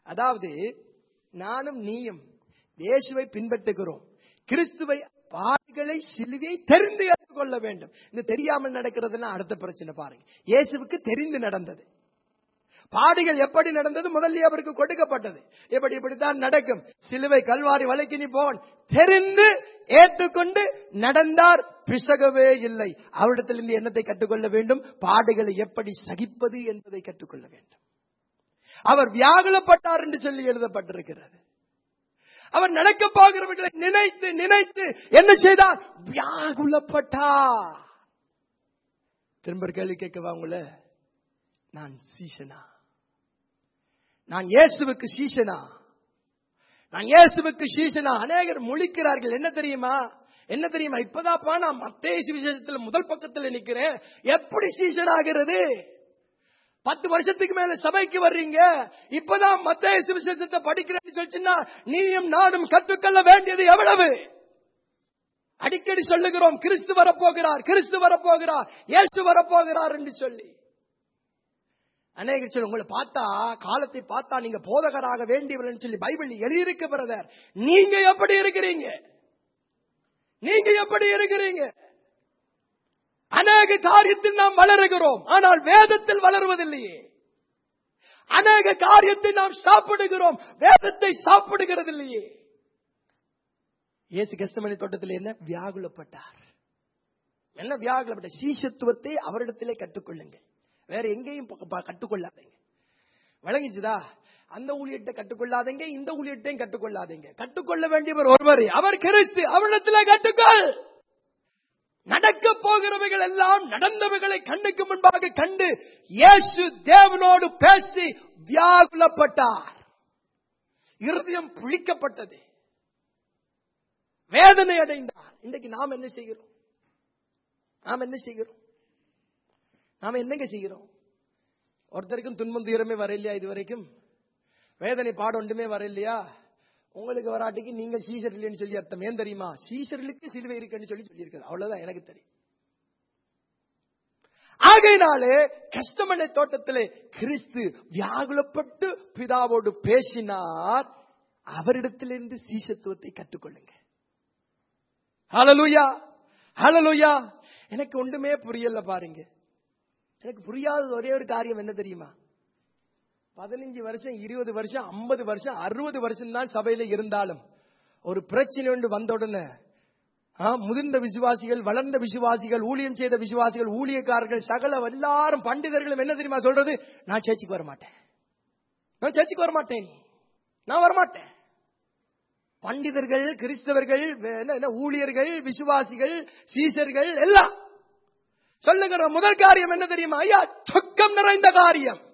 அதாவது நானும் நீயும் இயேசுவை பின்பற்றுகிறோம் கிறிஸ்துவை பாடுகளை சிலுவை தெரிந்து கொள்ள வேண்டும் இந்த தெரியாமல் நடக்கிறதுலாம் அடுத்த பிரச்சனை பாருங்க இயேசுவுக்கு தெரிந்து நடந்தது பாடுகள் எப்படி நடந்தது முதல்ல அவருக்கு கொடுக்கப்பட்டது இப்படி இப்படித்தான் நடக்கும் சிலுவை கல்வாரி வலைக்கு நீ போன் தெரிந்து ஏற்றுக்கொண்டு நடந்தார் பிசகவே இல்லை அவரிடத்திலிருந்து என்னத்தை கற்றுக்கொள்ள வேண்டும் பாடுகளை எப்படி சகிப்பது என்பதை கற்றுக்கொள்ள வேண்டும் அவர் வியாகுலப்பட்டார் என்று சொல்லி எழுதப்பட்டிருக்கிறது அவர் நடக்க போகிறவர்களை நினைத்து நினைத்து என்ன செய்தார் வியாகுலப்பட்டார் திரும்ப ஒரு கேள்வி கேட்கவா உங்கள நான் சீசனா நான் இயேசுவுக்கு சீசனா நான் இயேசுவுக்கு சீசனா அநேகர் முழிக்கிறார்கள் என்ன தெரியுமா என்ன தெரியுமா இப்பதாப்பா நான் மத்தேய சுவிசேஷத்துல முதல் பக்கத்துல நிக்கிறேன் எப்படி சீசன் ஆகிறது பத்து வருஷத்துக்கு மேல சபைக்கு வர்றீங்க இப்பதான் மத்திய சுவிசேஷத்தை படிக்கிறேன்னு சொல்லிச்சுன்னா நீயும் நானும் கற்றுக்கொள்ள வேண்டியது எவ்வளவு அடிக்கடி சொல்லுகிறோம் கிறிஸ்து வரப்போகிறார் கிறிஸ்து வரப்போகிறார் இயேசு வரப்போகிறார் என்று சொல்லி அநேக சொல்லு உங்களை பார்த்தா காலத்தை பார்த்தா நீங்க போதகராக வேண்டியவர்கள் சொல்லி பைபிள் எழுதியிருக்க பிரதர் நீங்க எப்படி இருக்கிறீங்க நீங்க எப்படி இருக்கிறீங்க அநேக காரியத்தில் நாம் வளருகிறோம் ஆனால் வேதத்தில் வளருவதில்லையே அநேக காரியத்தை நாம் சாப்பிடுகிறோம் வேதத்தை சாப்பிடுகிறது இல்லையே இயேசு கஸ்தமணி தோட்டத்தில் என்ன வியாகுலப்பட்டார் என்ன வியாகுலப்பட்ட சீசத்துவத்தை அவரிடத்திலே கற்றுக்கொள்ளுங்கள் வேற எங்கேயும் ப- ப- கற்றுக்கொள்ளாதீங்க விளங்கிச்சுதா அந்த ஊழியத்தை கற்றுக்கொள்ளாதீங்க இந்த ஊழியத்தையும் கற்றுக்கொள்ளாதீங்க கற்றுக்கொள்ள வேண்டியவர் ஒருவர் அவர் கிறிஸ்து அவரிடத்திலே கற்றுக்கொள் நடக்க போகிறவைகள் எல்லாம் நடந்தவைகளை கண்ணுக்கு முன்பாக கண்டு இயேசு தேவனோடு பேசி வியாகுலப்பட்டார் இருதயம் புளிக்கப்பட்டது வேதனை அடைந்தார் இன்றைக்கு நாம் என்ன செய்கிறோம் நாம் என்ன செய்கிறோம் நாம என்னங்க செய்கிறோம் ஒருத்தருக்கும் துன்பம் தீரமே வரலையா இது வரைக்கும் வேதனை பாடம் ஒன்றுமே வரலையா உங்களுக்கு வராட்டிக்கு நீங்க சீசர் இல்லைன்னு சொல்லி அர்த்தம் ஏன் தெரியுமா சீசர்களுக்கு சிலுவை இருக்குன்னு சொல்லி சொல்லியிருக்காரு அவ்வளவுதான் எனக்கு தெரியும் ஆகையினாலே கஷ்டமனை தோட்டத்திலே கிறிஸ்து வியாகுலப்பட்டு பிதாவோடு பேசினார் அவரிடத்திலிருந்து சீசத்துவத்தை கற்றுக்கொள்ளுங்க ஹalleluya ஹalleluya எனக்கு ஒன்றுமே புரியல பாருங்க எனக்கு புரியாத ஒரே ஒரு காரியம் என்ன தெரியுமா பதினஞ்சு வருஷம் இருபது வருஷம் ஐம்பது வருஷம் அறுபது வருஷம் தான் சபையில இருந்தாலும் ஒரு பிரச்சனை ஒன்று வந்த உடனே ஆ, முதிர்ந்த விசுவாசிகள் வளர்ந்த விசுவாசிகள் ஊழியம் செய்த விசுவாசிகள் ஊழியக்காரர்கள் சகல எல்லாரும் பண்டிதர்களும் என்ன தெரியுமா சொல்றது நான் சேர்ச்சிக்கு வர மாட்டேன் நான் சேர்ச்சிக்கு வர மாட்டேன் நான் வரமாட்டேன் பண்டிதர்கள் கிறிஸ்தவர்கள் வே- என்ன என்ன, ஊழியர்கள் விசுவாசிகள் சீசர்கள் எல்லாம் சொல்லுகிற முதல் காரியம் என்ன தெரியுமா ஐயா துக்கம் நிறைந்த காரியம்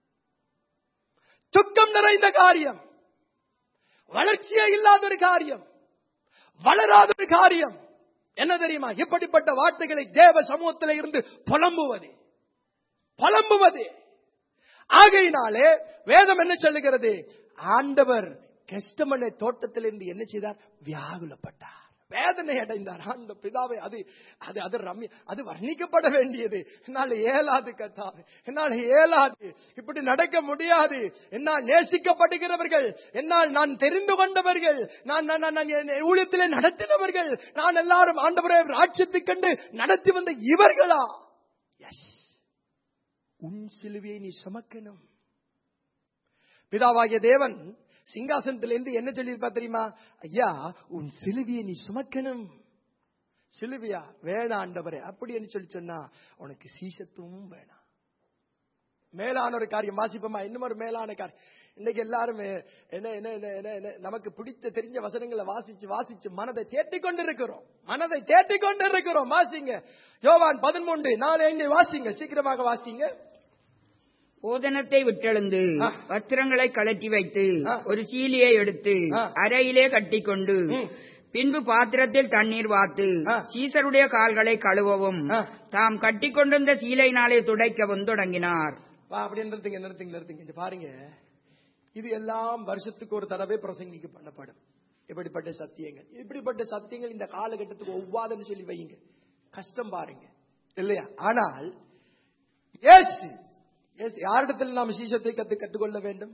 துக்கம் நிறைந்த காரியம் வளர்ச்சியே இல்லாத ஒரு காரியம் வளராத ஒரு காரியம் என்ன தெரியுமா இப்படிப்பட்ட வார்த்தைகளை தேவ சமூகத்தில் இருந்து புலம்புவது புலம்புவது ஆகையினாலே வேதம் என்ன சொல்லுகிறது ஆண்டவர் கெஸ்டமனை தோட்டத்திலிருந்து என்ன செய்தார் வியாகுலப்பட்டார் வேதனை அடைந்தார் அந்த பிதாவை அது அது அது ரம்ய அது வர்ணிக்கப்பட வேண்டியது என்னால் இயலாது கத்தாது என்னால் இயலாது இப்படி நடக்க முடியாது என்னால் நேசிக்கப்படுகிறவர்கள் என்னால் நான் தெரிந்து கொண்டவர்கள் நான் நான்- நான் நான் என் ஊழியத்திலே நடத்தினவர்கள் நான் எல்லாரும் ஆண்டவரை ராட்சியத்துக் கண்டு நடத்தி வந்த இவர்களா எஸ் உன் சிலுவையை நீ சுமக்கணும் பிதாவாகிய தேவன் சிங்காசனத்திலிருந்து என்ன சொல்லியிருப்பா தெரியுமா ஐயா உன் சிலுவையை நீ சுமக்கணும் சிலுவையா வேணாம் ஆண்டவரே அப்படி என்று சொல்லி சொன்னா உனக்கு சீசத்துவமும் வேணாம் மேலான ஒரு காரியம் வாசிப்போமா இன்னும் ஒரு மேலான காரியம் இன்னைக்கு எல்லாரும் என்ன என்ன என்ன என்ன என்ன நமக்கு பிடித்த தெரிஞ்ச வசனங்களை வாசிச்சு வாசிச்சு மனதை தேட்டிக் கொண்டிருக்கிறோம் மனதை தேட்டிக் கொண்டிருக்கிறோம் வாசிங்க யோவான் பதிமூன்று நாலு எங்கே வாசிங்க சீக்கிரமாக வாசிங்க போதனத்தை விட்டெழுந்து ஆ. வஸ்திரங்களை கழற்றி வைத்து ஆ. ஒரு சீலியை எடுத்து ஆ. அறையிலே கட்டிக்கொண்டு ம். பின்பு பாத்திரத்தில் தண்ணீர் வாத்து ஆ. சீசருடைய கால்களை கழுவவும் ஆ. தாம் கட்டிக்கொண்டிருந்த சீலையினாலே துடைக்கவும் தொடங்கினார் வா அப்படி நிறுத்துங்க நிறுத்துங்க நிறுத்துங்க இங்க பாருங்க இது எல்லாம் வருஷத்துக்கு ஒரு தடவை பிரசங்கிக்கு பண்ணப்படும் இப்படிப்பட்ட சத்தியங்கள் இப்படிப்பட்ட சத்தியங்கள் இந்த காலகட்டத்துக்கு ஒவ்வாதுன்னு சொல்லி வையுங்க கஷ்டம் பாருங்க இல்லையா ஆனால் இயேசு இயேசு யாரிடத்தில் நாம் சீசத்தை கத்து கற்றுக்கொள்ள வேண்டும்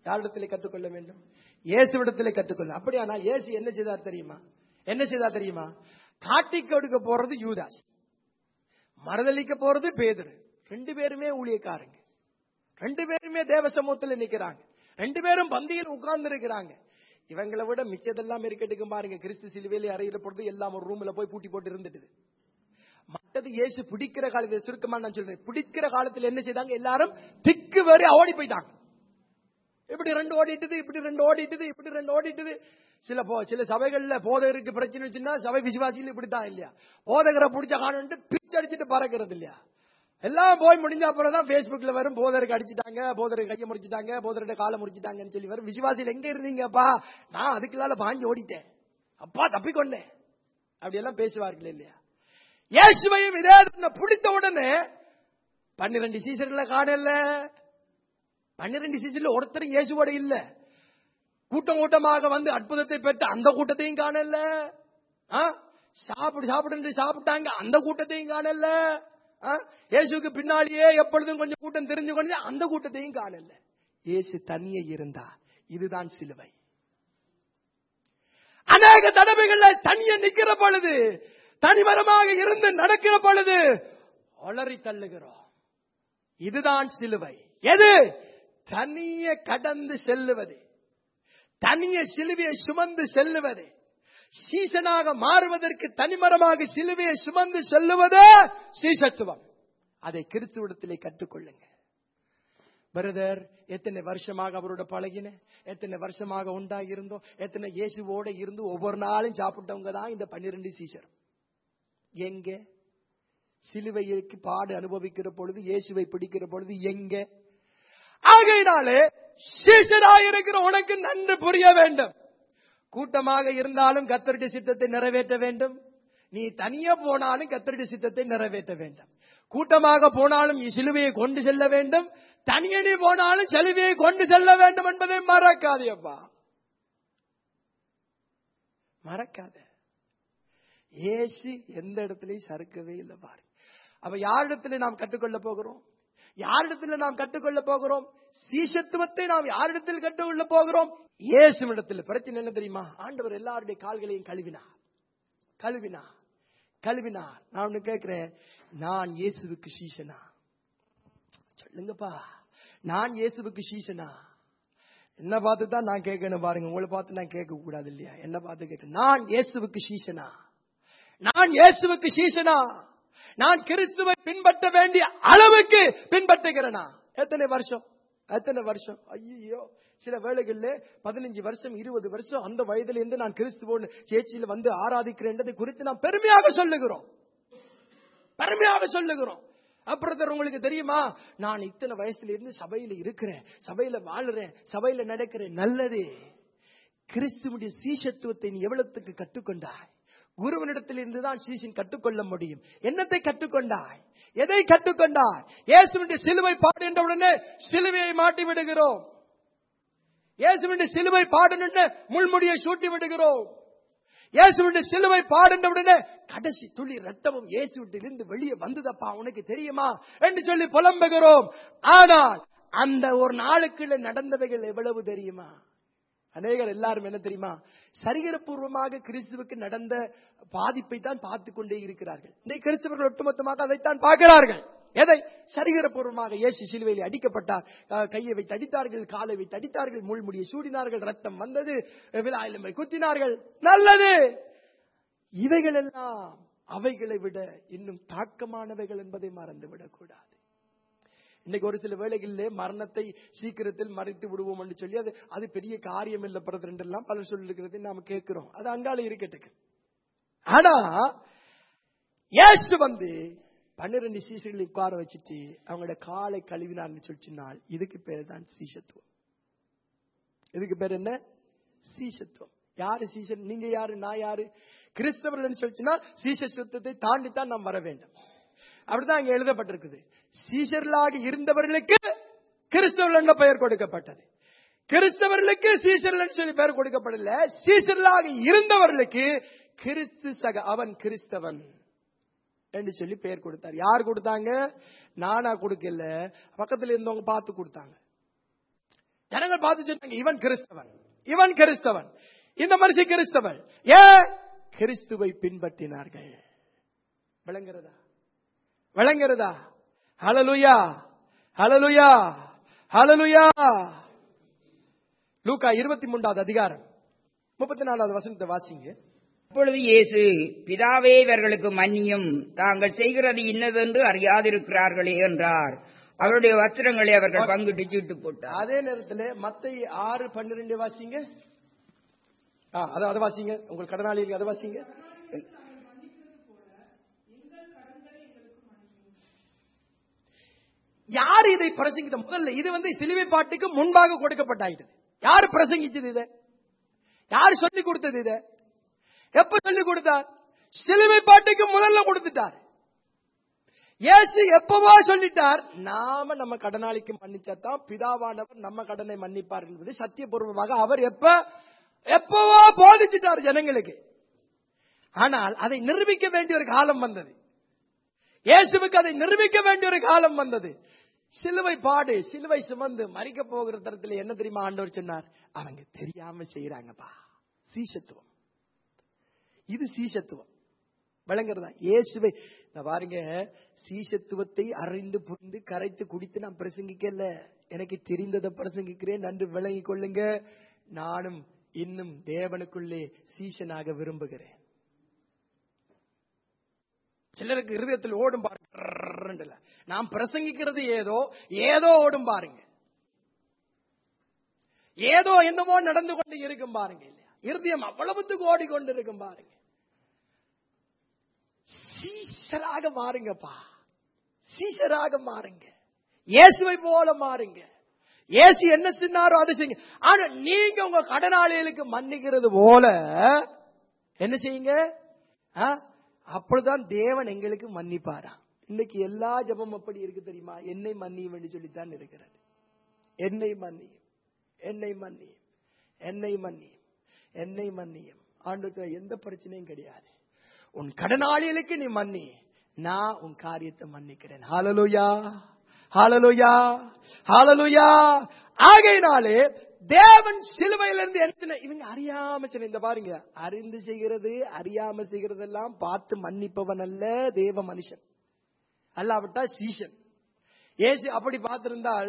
யாரிடத்திலே கற்றுக்கொள்ள வேண்டும் இயேசுவிடத்திலே கற்றுக்கொள்ள அப்படியானா இயேசு என்ன செய்தார் தெரியுமா என்ன செய்தார் தெரியுமா காட்டி கொடுக்க போறது யூதாஸ் மறுதளிக்க போறது பேதுரு ரெண்டு பேருமே ஊழியக்காரங்க ரெண்டு பேருமே தேவ சமூகத்தில் நிக்கிறாங்க ரெண்டு பேரும் பந்தியில் உட்கார்ந்து இருக்கிறாங்க இவங்களை விட மிச்சதெல்லாம் இருக்கட்டுக்கு பாருங்க கிறிஸ்து சிலுவையிலே அறையில பொழுது எல்லாம் ஒரு ரூம்ல போய் பூட்டி போட்டு இருந்துட்டு மற்றது இயேசு பிடிக்கிற காலத்தில் சுருக்கமா நான் சொல்றேன் பிடிக்கிற காலத்துல என்ன செய்தாங்க எல்லாரும் திக்கு வரை ஓடி போயிட்டாங்க இப்படி ரெண்டு ஓடிட்டுது இப்படி ரெண்டு ஓடிட்டுது இப்படி ரெண்டு ஓடிட்டுது சில போ- சில சபைகள்ல போதகருக்கு பிரச்சனை வச்சுன்னா சபை விசுவாசிகள் இப்படித்தான் இல்லையா போதகரை பிடிச்ச காணுன்ட்டு பிச்சு அடிச்சுட்டு பறக்கிறது இல்லையா எல்லாம் போய் முடிஞ்ச அப்புறம் தான் Facebookல வரும் போதருக்கு அடிச்சிட்டாங்க போதருக்கு கையை முடிச்சிட்டாங்க போதருடைய காலை முடிச்சிட்டாங்கன்னு சொல்லி வரும் விசுவாசியில் எங்க இருந்தீங்கப்பா நான் அதுக்குள்ளால பாஞ்சு ஓடிட்டேன் அப்பா தப்பிக்கொண்டேன் அப்படி எல்லாம் பேசுவார்கள் இல்லையா இயேசுவையும் இதே இடத்துல பிடித்த உடனே பன்னிரண்டு சீசன்ல காணல பன்னிரண்டு சீசன்ல ஒருத்தரும் இயேசுவோட இல்ல கூட்டம் கூட்டமாக வந்து அற்புதத்தை பெற்ற அந்த கூட்டத்தையும் காணல ஆ? சாப்பிடு சாப்பிடு சாப்பிட்டாங்க அந்த கூட்டத்தையும் காணல ஆ? இயேசுக்கு பின்னாடியே எப்பொழுதும் கொஞ்சம் கூட்டம் தெரிஞ்சு கொண்டு அந்த கூட்டத்தையும் காணல இயேசு தனியே இருந்தா இதுதான் சிலுவை அநேக தடவைகள்ல தனியே நிக்கிற பொழுது தனிமரமாக இருந்து நடக்கிற பொழுது ஒளறி தள்ளுகிறோம் இதுதான் சிலுவை எது தனிய கடந்து செல்லுவது தனிய சிலுவையை சுமந்து செல்லுவது சீசனாக மாறுவதற்கு தனிமரமாக சிலுவையை சுமந்து செல்லுவதே சீசத்துவம் அதை கிறிஸ்துவிடத்திலே கற்றுக்கொள்ளுங்க பிரதர் எத்தனை வருஷமாக அவரோட பழகின எத்தனை வருஷமாக உண்டாகி இருந்தோம் எத்தனை இயேசுவோட இருந்து ஒவ்வொரு நாளும் சாப்பிட்டவங்க தான் இந்த பன்னிரண்டு சீசர் எங்க சிலுவைக்கு பாடு அனுபவிக்கிற பொழுது இயேசுவை பிடிக்கிற பொழுது எங்க ஆகையினாலே சீசராயிருக்கிற உனக்கு நன்கு புரிய வேண்டும் கூட்டமாக இருந்தாலும் கத்தருடைய சித்தத்தை நிறைவேற்ற வேண்டும் நீ தனியா போனாலும் கத்தருடைய சித்தத்தை நிறைவேற்ற வேண்டும் கூட்டமாக போனாலும் நீ சிலுவையை கொண்டு செல்ல வேண்டும் தனியனி போனாலும் சிலுவையை கொண்டு செல்ல வேண்டும் என்பதை மறக்காதேப்பா மறக்காத ஏசு எந்த இடத்துலயும் சறுக்கவே இல்லை பாரு அப்ப யாரிடத்துல நாம் கற்றுக்கொள்ள போகிறோம் யாரிடத்துல நாம் கற்றுக்கொள்ள போகிறோம் சீசத்துவத்தை நாம் யாரிடத்தில் கற்றுக்கொள்ள போகிறோம் இயேசுவிடத்தில் பிரச்சனை என்ன தெரியுமா ஆண்டவர் எல்லாருடைய கால்களையும் கழுவினார் கழுவினார் கழுவினார் நான் ஒண்ணு கேட்கிறேன் நான் இயேசுவுக்கு சீசனா சொல்லுங்கப்பா நான் இயேசுவுக்கு சீசனா என்ன பார்த்து தான் நான் கேட்கணும் பாருங்க உங்களை பார்த்து நான் கேட்க கூடாது இல்லையா என்ன பார்த்து கேட்க நான் இயேசுவுக்கு சீசனா நான் இயேசுவுக்கு சீசனா நான் கிறிஸ்துவை பின்பற்ற வேண்டிய அளவுக்கு பின்பற்றுகிறேனா எத்தனை வருஷம் எத்தனை வருஷம் ஐயோ சில வேளைகள்ல பதினஞ்சு வருஷம் இருபது வருஷம் அந்த வயதுல இருந்து நான் கிறிஸ்துவோடு சேச்சியில வந்து ஆராதிக்கிறேன் குறித்து நாம் பெருமையாக சொல்லுகிறோம் பெருமையாக சொல்லுகிறோம் அப்புறம் உங்களுக்கு தெரியுமா நான் இத்தனை வயசுல இருந்து சபையில இருக்கிறேன் சபையில வாழுறேன் சபையில நடக்கிறேன் நல்லது கிறிஸ்துவுடைய சீசத்துவத்தை நீ எவ்வளவுக்கு கற்றுக்கொண்டாய் குருவனிடத்தில் இருந்துதான் சீசன் கற்றுக்கொள்ள முடியும் என்னத்தை கற்றுக்கொண்டாய் எதை கற்றுக்கொண்டாய் இயேசுவின் சிலுவை பாடு என்ற உடனே சிலுவையை மாட்டி விடுகிறோம் இயேசுவின் சிலுவை பாடணுன்னு முள்முடியை சூட்டி விடுகிறோம் இயேசுவின் சிலுவை பாடுன்ற உடனே கடைசி துளி ரத்தமும் இயேசுவிட்டிலிருந்து வெளியே வந்ததப்பா உனக்கு தெரியுமா என்று சொல்லி புலம்புகிறோம் ஆனால் அந்த ஒரு நாளுக்குள்ள நடந்தவைகள் எவ்வளவு தெரியுமா அநேகர் எல்லாரும் என்ன தெரியுமா சரிகரப்பூர்வமாக கிறிஸ்துவுக்கு நடந்த பாதிப்பை தான் பார்த்து கொண்டே இருக்கிறார்கள் இந்த கிறிஸ்தவர்கள் ஒட்டுமொத்தமாக அதைத்தான் பார்க்கிறார்கள் எதை சரிகரப்பூர்வமாக இயேசு சிலுவையில் அடிக்கப்பட்டார் அஹ், கையை வைத்து அடித்தார்கள் காலை வைத்து அடித்தார்கள் முள்முடியை சூடினார்கள் ரத்தம் வந்தது விழாயிலமை குத்தினார்கள் நல்லது இவைகள் எல்லாம் அவைகளை விட இன்னும் தாக்கமானவைகள் என்பதை மறந்துவிடக் கூடாது இன்னைக்கு ஒரு சில வேளைகளிலே மரணத்தை சீக்கிரத்தில் மறைத்து விடுவோம் என்று சொல்லி அது அது பெரிய காரியம் இல்லை பிரதர் என்றெல்லாம் பலர் சொல்லிருக்கிறதை நாம கேட்கிறோம் அது அங்கால இருக்கட்டுக்கு ஆனா இயேசு வந்து பன்னிரண்டு சீசர்களை உட்கார வச்சுட்டு அவங்களோட காலை கழுவினார்னு சொல்லிச்சுனால் இதுக்கு பேர் தான் சீசத்துவம் இதுக்கு பேர் என்ன சீசத்துவம் யாரு சீசன் நீங்க யாரு நான் யாரு கிறிஸ்தவர்கள் சொல்லிச்சுன்னா சீசத்துவத்தை தாண்டித்தான் நாம் வர வேண்டும் அப்படிதான் அங்க எழுதப்பட்டிருக்குது சீசர்களாக இருந்தவர்களுக்கு கிறிஸ்தவர்கள் என்ற பெயர் கொடுக்கப்பட்டது கிறிஸ்தவர்களுக்கு சீசர்கள் சொல்லி பெயர் கொடுக்கப்படல சீசர்களாக இருந்தவர்களுக்கு கிறிஸ்து சக அவன் கிறிஸ்தவன் என்று சொல்லி பெயர் கொடுத்தார் யார் கொடுத்தாங்க நானா கொடுக்கல பக்கத்துல இருந்தவங்க பார்த்து கொடுத்தாங்க ஜனங்கள் பார்த்து சொன்னாங்க இவன் கிறிஸ்தவன் இவன் கிறிஸ்தவன் இந்த மனுஷன் கிறிஸ்தவன் ஏன் கிறிஸ்துவை பின்பற்றினார்கள் விளங்குறதா விளங்குறதா ஹalleluya ஹalleluya ஹalleluya லூக்கா இருபத்தி மூன்றாவது அதிகாரம் முப்பத்தி நாலாவது வசனத்தை வாசிங்க அப்பொழுது இயேசு பிதாவே இவர்களுக்கு மன்னியும் தாங்கள் செய்கிறது இன்னதென்று அறியாதிருக்கிறார்களே என்றார் அவருடைய வஸ்திரங்களை அவர்கள் பங்கிட்டு சீட்டு போட்டார் அதே நேரத்தில் மத்தை ஆறு பன்னிரெண்டு வாசிங்க ஆ, அதை அதை வாசிங்க உங்கள் கடனாளிகளுக்கு அதை வாசிங்க யார் இதை பிரசங்கித்த முதல்ல இது வந்து சிலுவை பாட்டுக்கு முன்பாக கொடுக்கப்பட்டாயிட்டது யார் பிரசங்கிச்சது இதை யார் சொல்லி கொடுத்தது இதை எப்ப சொல்லி கொடுத்தார் சிலுவை பாட்டுக்கு முதல்ல கொடுத்துட்டார் இயேசு எப்பவோ சொல்லிட்டார் நாம நம்ம கடனாளிக்கு மன்னிச்சாதான் பிதாவானவர் நம்ம கடனை மன்னிப்பார் என்பது சத்தியபூர்வமாக அவர் எப்ப எப்பவோ போதிச்சிட்டார் ஜனங்களுக்கு ஆனால் அதை நிரூபிக்க வேண்டிய ஒரு காலம் வந்தது இயேசுவுக்கு அதை நிரூபிக்க வேண்டிய ஒரு காலம் வந்தது சிலுவை பாடு சிலுவை சுமந்து மறிக்க போகிற தரத்துல என்ன தெரியுமா ஆண்டவர் சொன்னார் அவங்க தெரியாம செய்யறாங்கப்பா சீசத்துவம் இது சீசத்துவம் விளங்குறதா இயேசுவை நான் பாருங்க சீசத்துவத்தை அறிந்து புரிந்து கரைத்து குடித்து நான் பிரசங்கிக்கல எனக்கு தெரிந்ததை பிரசங்கிக்கிறேன் நன்று விளங்கிக் கொள்ளுங்க நானும் இன்னும் தேவனுக்குள்ளே சீசனாக விரும்புகிறேன் சிலருக்கு இருதயத்தில் ஓடும் பாருங்க நாம் பிரசங்கிக்கிறது ஏதோ ஏதோ ஓடும் பாருங்க ஏதோ என்னமோ நடந்து கொண்டு இருக்கும் பாருங்க இல்லையா இருதயம் அவ்வளவுத்துக்கு ஓடிக்கொண்டு இருக்கும் பாருங்க சீசராக மாறுங்கப்பா சீசராக மாறுங்க இயேசுவை போல மாறுங்க இயேசு என்ன சொன்னாரோ அதை செய்யுங்க ஆனா நீங்க உங்க கடனாளிகளுக்கு மன்னிக்கிறது போல என்ன செய்யுங்க ஆ? அப்பொழுதுதான் தேவன் எங்களுக்கு மன்னிப்பாரா இன்னைக்கு எல்லா ஜபம் அப்படி இருக்கு தெரியுமா என்னை மன்னியும் என்று சொல்லித்தான் இருக்கிறது என்னை மன்னியும் என்னை மன்னியும் என்னை மன்னியும் என்னை மன்னியும் ஆண்டு எந்த பிரச்சனையும் கிடையாது உன் கடனாளிகளுக்கு நீ மன்னி நான் உன் காரியத்தை மன்னிக்கிறேன் ஹalleluya ஹalleluya ஹalleluya ஆகையினாலே தேவன் சிலுவையிலிருந்து எடுத்துன இவங்க அறியாம சொன்ன இந்த பாருங்க அறிந்து செய்கிறது அறியாம செய்கிறதெல்லாம் பார்த்து மன்னிப்பவன் அல்ல தேவ மனுஷன் அல்லாவிட்டா சீசன் ஏசு அப்படி பார்த்திருந்தால்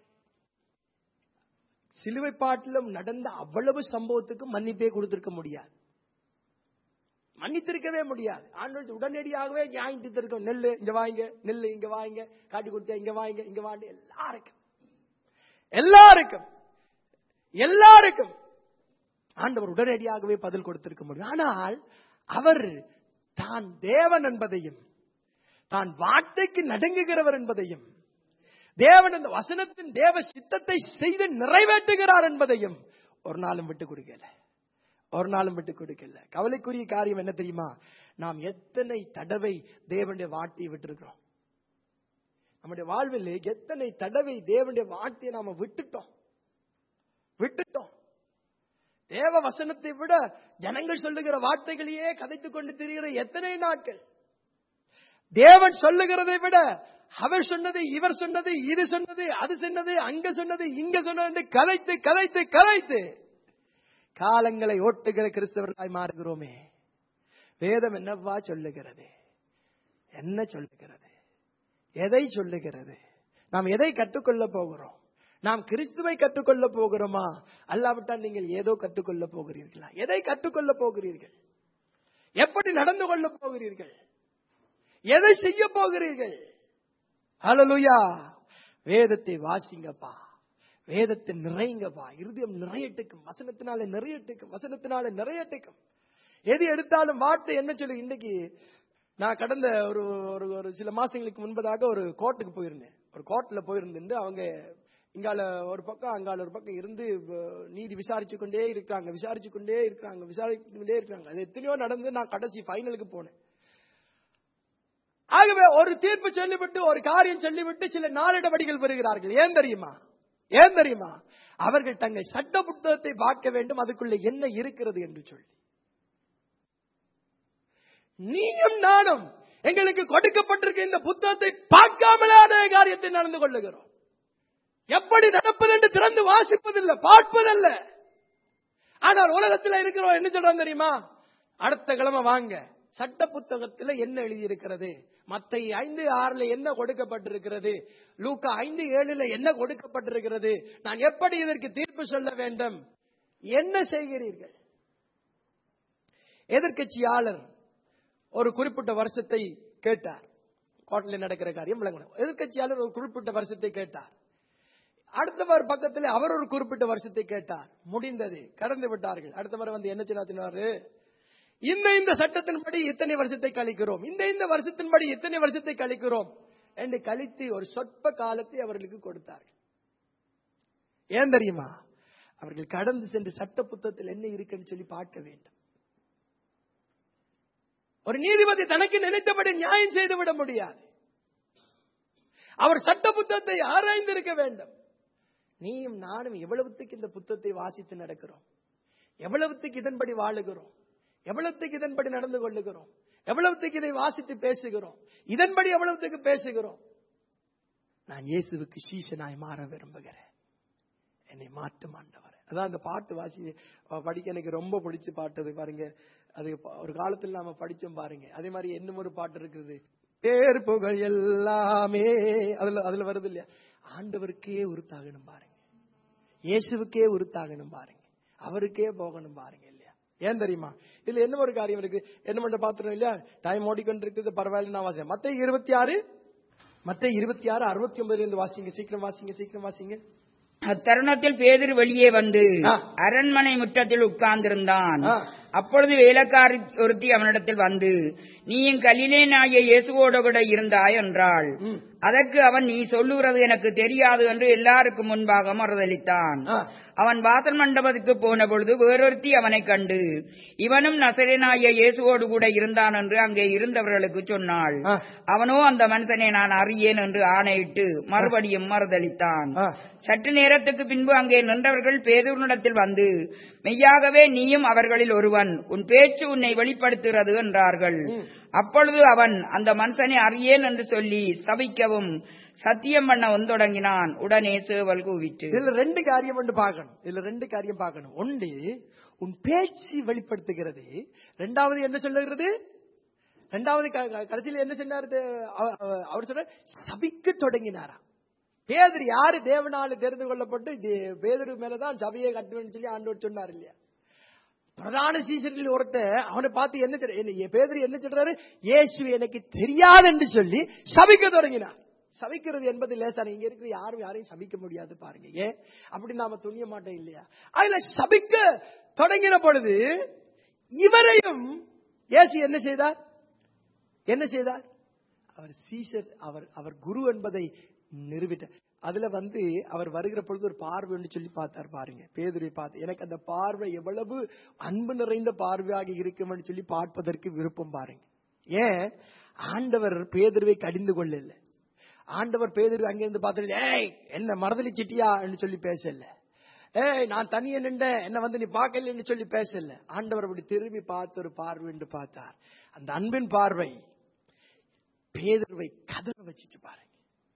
சிலுவை பாட்டிலும் நடந்த அவ்வளவு சம்பவத்துக்கு மன்னிப்பே கொடுத்திருக்க முடியாது மன்னித்திருக்கவே முடியாது ஆண்டவர் உடனடியாகவே நியாயம் இருக்கும் நெல்லு இங்க வாங்க நெல்லு இங்க வாங்க காட்டி கொடுத்த இங்க வாங்க இங்க வாங்க எல்லாருக்கும் எல்லாருக்கும் எல்லாருக்கும் ஆண்டவர் உடனடியாகவே பதில் கொடுத்திருக்க முடியும் ஆனால் அவர் தான் தேவன் என்பதையும் தான் வார்த்தைக்கு நடுங்குகிறவர் என்பதையும் தேவன் அந்த வசனத்தின் தேவ சித்தத்தை செய்து நிறைவேற்றுகிறார் என்பதையும் ஒரு நாளும் விட்டு கொடுக்கல ஒரு நாளும் விட்டு கொடுக்கல கவலைக்குரிய காரியம் என்ன தெரியுமா நாம் எத்தனை தடவை தேவனுடைய வார்த்தையை விட்டிருக்கிறோம் நம்முடைய வாழ்வில் எத்தனை தடவை தேவனுடைய வார்த்தையை நாம விட்டுட்டோம் விட்டுட்டோம் தேவ வசனத்தை விட ஜனங்கள் சொல்லுகிற வார்த்தைகளையே கதைத்துக் கொண்டு திரிகிற எத்தனை நாட்கள் தேவன் சொல்லுகிறதை விட அவர் சொன்னது இவர் சொன்னது இது சொன்னது அது சொன்னது அங்க சொன்னது இங்க சொன்னது கலைத்து கலைத்து கலைத்து காலங்களை ஓட்டுகிற கிறிஸ்தவர்களாய் மாறுகிறோமே வேதம் என்னவா சொல்லுகிறது என்ன சொல்லுகிறது எதை சொல்லுகிறது நாம் எதை கற்றுக்கொள்ள போகிறோம் நாம் கிறிஸ்துவை கற்றுக்கொள்ள போகிறோமா அல்லாவிட்டால் நீங்கள் ஏதோ கற்றுக்கொள்ள போகிறீர்களா எதை கற்றுக்கொள்ள போகிறீர்கள் எப்படி நடந்து கொள்ள போகிறீர்கள் எதை செய்ய போகிறீர்கள் ஹalleluya வேதத்தை வாசிங்கப்பா வேதத்தை நிறைங்கப்பா இருதயம் நிறையட்டுக்கும் வசனத்தினால நிறையட்டுக்கும் வசனத்தினால நிறையட்டுக்கும் எது எடுத்தாலும் வார்த்தை என்ன சொல்லு இன்னைக்கு நான் கடந்த ஒரு ஒரு ஒரு சில மாசங்களுக்கு முன்பதாக ஒரு கோர்ட்டுக்கு போயிருந்தேன் ஒரு கோர்ட்ல போயிருந்துட்டு அவங்க இங்கால ஒரு பக்கம் அங்கால ஒரு பக்கம் இருந்து அஹ், நீதி விசாரிச்சு கொண்டே இருக்காங்க விசாரிச்சு கொண்டே இருக்காங்க விசாரிச்சு கொண்டே இருக்காங்க அது எத்தனையோ நடந்து நான் கடைசி ஃபைனலுக்கு போனேன் ஆகவே ஒரு தீர்ப்பு சொல்லிவிட்டு ஒரு காரியம் சொல்லிவிட்டு சில நாளிடபடிகள் பெறுகிறார்கள் ஏன் தெரியுமா ஏன் தெரியுமா அவர்கள் தங்கள் சட்ட புத்தகத்தை பார்க்க வேண்டும் அதுக்குள்ள என்ன இருக்கிறது என்று சொல்லி நீயும் நானும் எங்களுக்கு கொடுக்கப்பட்டிருக்க இந்த புத்தகத்தை பார்க்காமலே அதே காரியத்தை நடந்து கொள்ளுகிறோம் எப்படி நடப்பது என்று திறந்து வாசிப்பதில்லை பார்ப்பதல்ல ஆனால் உலகத்தில் இருக்கிறோம் என்ன சொல்றாங்க தெரியுமா அடுத்த கிழமை வாங்க சட்ட புத்தகத்தில் என்ன எழுதி இருக்கிறது மத்தை ஐந்து ஆறுல என்ன கொடுக்கப்பட்டிருக்கிறது லூக்கா ஐந்து ஏழுல என்ன கொடுக்கப்பட்டிருக்கிறது நான் எப்படி இதற்கு தீர்ப்பு சொல்ல வேண்டும் என்ன செய்கிறீர்கள் எதிர்க்கட்சியாளர் ஒரு குறிப்பிட்ட வருஷத்தை கேட்டார் கோட்டில் நடக்கிற காரியம் விளங்கணும் எதிர்க்கட்சியாளர் ஒரு குறிப்பிட்ட வருஷத்தை கேட்டார் அடுத்தவர் பக்கத்தில் அவர் ஒரு குறிப்பிட்ட வருஷத்தை கேட்டார் முடிந்தது கடந்து விட்டார்கள் அடுத்தவர் வந்து என்ன சொன்னாரு இந்த இந்த சட்டத்தின்படி இத்தனை வருஷத்தை கழிக்கிறோம் இந்த இந்த வருஷத்தின்படி இத்தனை வருஷத்தை கழிக்கிறோம் என்று கழித்து ஒரு சொற்ப காலத்தை அவர்களுக்கு கொடுத்தார்கள் ஏன் தெரியுமா அவர்கள் கடந்து சென்று சட்ட புத்தகத்தில் என்ன இருக்குன்னு சொல்லி பார்க்க வேண்டும் ஒரு நீதிபதி தனக்கு நினைத்தபடி நியாயம் செய்து விட முடியாது அவர் சட்ட புத்தகத்தை ஆராய்ந்திருக்க வேண்டும் நீயும் நானும் எவ்வளவுத்துக்கு இந்த புத்தகத்தை வாசித்து நடக்கிறோம் எவ்வளவுத்துக்கு இதன்படி வாழுகிறோம் எவ்வளவுத்துக்கு இதன்படி நடந்து கொள்ளுகிறோம் எவ்வளவுத்துக்கு இதை வாசித்து பேசுகிறோம் இதன்படி எவ்வளவுத்துக்கு பேசுகிறோம் நான் இயேசுவுக்கு சீசனாய் மாற விரும்புகிறேன் என்னை மாற்றும் ஆண்டவர் அதான் அந்த பாட்டு வாசி படிக்க எனக்கு ரொம்ப பிடிச்ச பாட்டு அது பாருங்க அது ஒரு காலத்துல நாம படிச்சோம் பாருங்க அதே மாதிரி இன்னும் ஒரு பாட்டு இருக்குது பேர் புகழ் எல்லாமே அதுல அதுல வருது இல்லையா ஆண்டவருக்கே உருத்தாகணும் பாருங்க இயேசுவுக்கே உருத்தாகணும் பாருங்க அவருக்கே போகணும் பாருங்க இல்லையா ஏன் தெரியுமா இதுல என்ன ஒரு காரியம் இருக்கு என்ன பண்ண பாத்துறோம் இல்லையா டைம் ஓடிக்கொண்டு இருக்குது பரவாயில்ல நான் வாசிங்க மத்த இருபத்தி ஆறு மத்த இருபத்தி ஆறு அறுபத்தி ஒன்பதுல இருந்து வாசிங்க சீக்கிரம் வாசிங்க சீக்கிரம் வாசிங்க அத்தருணத்தில் பேதிரு வெளியே வந்து ஆ. அரண்மனை முற்றத்தில் உட்கார்ந்திருந்தான் ஆ. அப்பொழுது வேலைக்காரி ஒருத்தி அவனிடத்தில் வந்து நீயும் கலிலேனாகிய இயேசுவோடு கூட இருந்தாய் என்றாள் ம். அதற்கு அவன் நீ சொல்லுகிறது எனக்கு தெரியாது என்று எல்லாருக்கும் முன்பாக மறுதளித்தான் ஆ. அவன் வாசல் மண்டபத்துக்கு போன பொழுது வேறொருத்தி அவனைக் கண்டு இவனும் நசரேனாகிய இயேசுவோடு கூட இருந்தான் என்று அங்கே இருந்தவர்களுக்கு சொன்னாள் ஆ. அவனோ அந்த மனுஷனை நான் அறியேன் என்று ஆணையிட்டு மறுபடியும் மறுதளித்தான் ஆ. சற்று நேரத்துக்கு பின்பு அங்கே நின்றவர்கள் பேதூரிடத்தில் வந்து மெய்யாகவே நீயும் அவர்களில் ஒருவன் உன் பேச்சு உன்னை வெளிப்படுத்துகிறது என்றார்கள் அப்பொழுது அவன் அந்த மனுஷனை அறியேன் என்று சொல்லி சபிக்கவும் சத்தியம் பண்ண வந்தொடங்கினான் உடனே சேவல் கூவிட்டு இதுல ரெண்டு காரியம் ஒன்று பார்க்கணும் இதுல ரெண்டு காரியம் பார்க்கணும் ஒன்று உன் பேச்சு வெளிப்படுத்துகிறது ரெண்டாவது என்ன சொல்லுகிறது ரெண்டாவது க- க- கடைசியில் என்ன சொன்னாரு அவ- அவ- அவர் சொல்ற சபிக்க தொடங்கினாரா பேதர் யாரு தேவனால தெரிந்து கொள்ளப்பட்டு தே- பேதரு மேலதான் சபையை கட்டுவேன்னு சொல்லி ஆண்டவர் சொன்னார் இல்லையா பிரதான சீசனில் ஒருத்தன் அவனை பார்த்து என்ன சொல்ற- என்ன- பேதர் என்ன சொல்றாரு இயேசு எனக்கு தெரியாது என்று சொல்லி சபிக்க தொடங்கினார் சபிக்கிறது என்பது லேசான இங்க இருக்கிற யாரும் யாரையும் சபிக்க முடியாது பாருங்க ஏன் அப்படி நாம துணிய மாட்டோம் இல்லையா அதுல சபிக்க தொடங்கின பொழுது இவரையும் இயேசு என்ன செய்தார் என்ன செய்தார் அவர் சீஷர் அவர் அவர் குரு என்பதை நிரூபித்தார் அதுல வந்து அவர் வருகிற பொழுது ஒரு பார்வை என்று சொல்லி பார்த்தார் பாருங்க பேதுரை பார்த்து எனக்கு அந்த பார்வை எவ்வளவு அன்பு நிறைந்த பார்வையாக இருக்கும்னு சொல்லி பார்ப்பதற்கு விருப்பம் பாருங்க ஏன் ஆண்டவர் பேதுருவை கடிந்து கொள்ளல ஆண்டவர் பேதுரு அங்கிருந்து பார்த்து ஏய் என்ன மறதளிச்சிட்டியா சொல்லி பேசல ஏய் நான் தனியே நின்றேன் என்ன வந்து நீ பார்க்கலன்னு சொல்லி பேசல ஆண்டவர் அப்படி திரும்பி பார்த்து ஒரு பார்வை என்று பார்த்தார் அந்த அன்பின் பார்வை பேதுருவை கதற வச்சுச்சு பாருங்க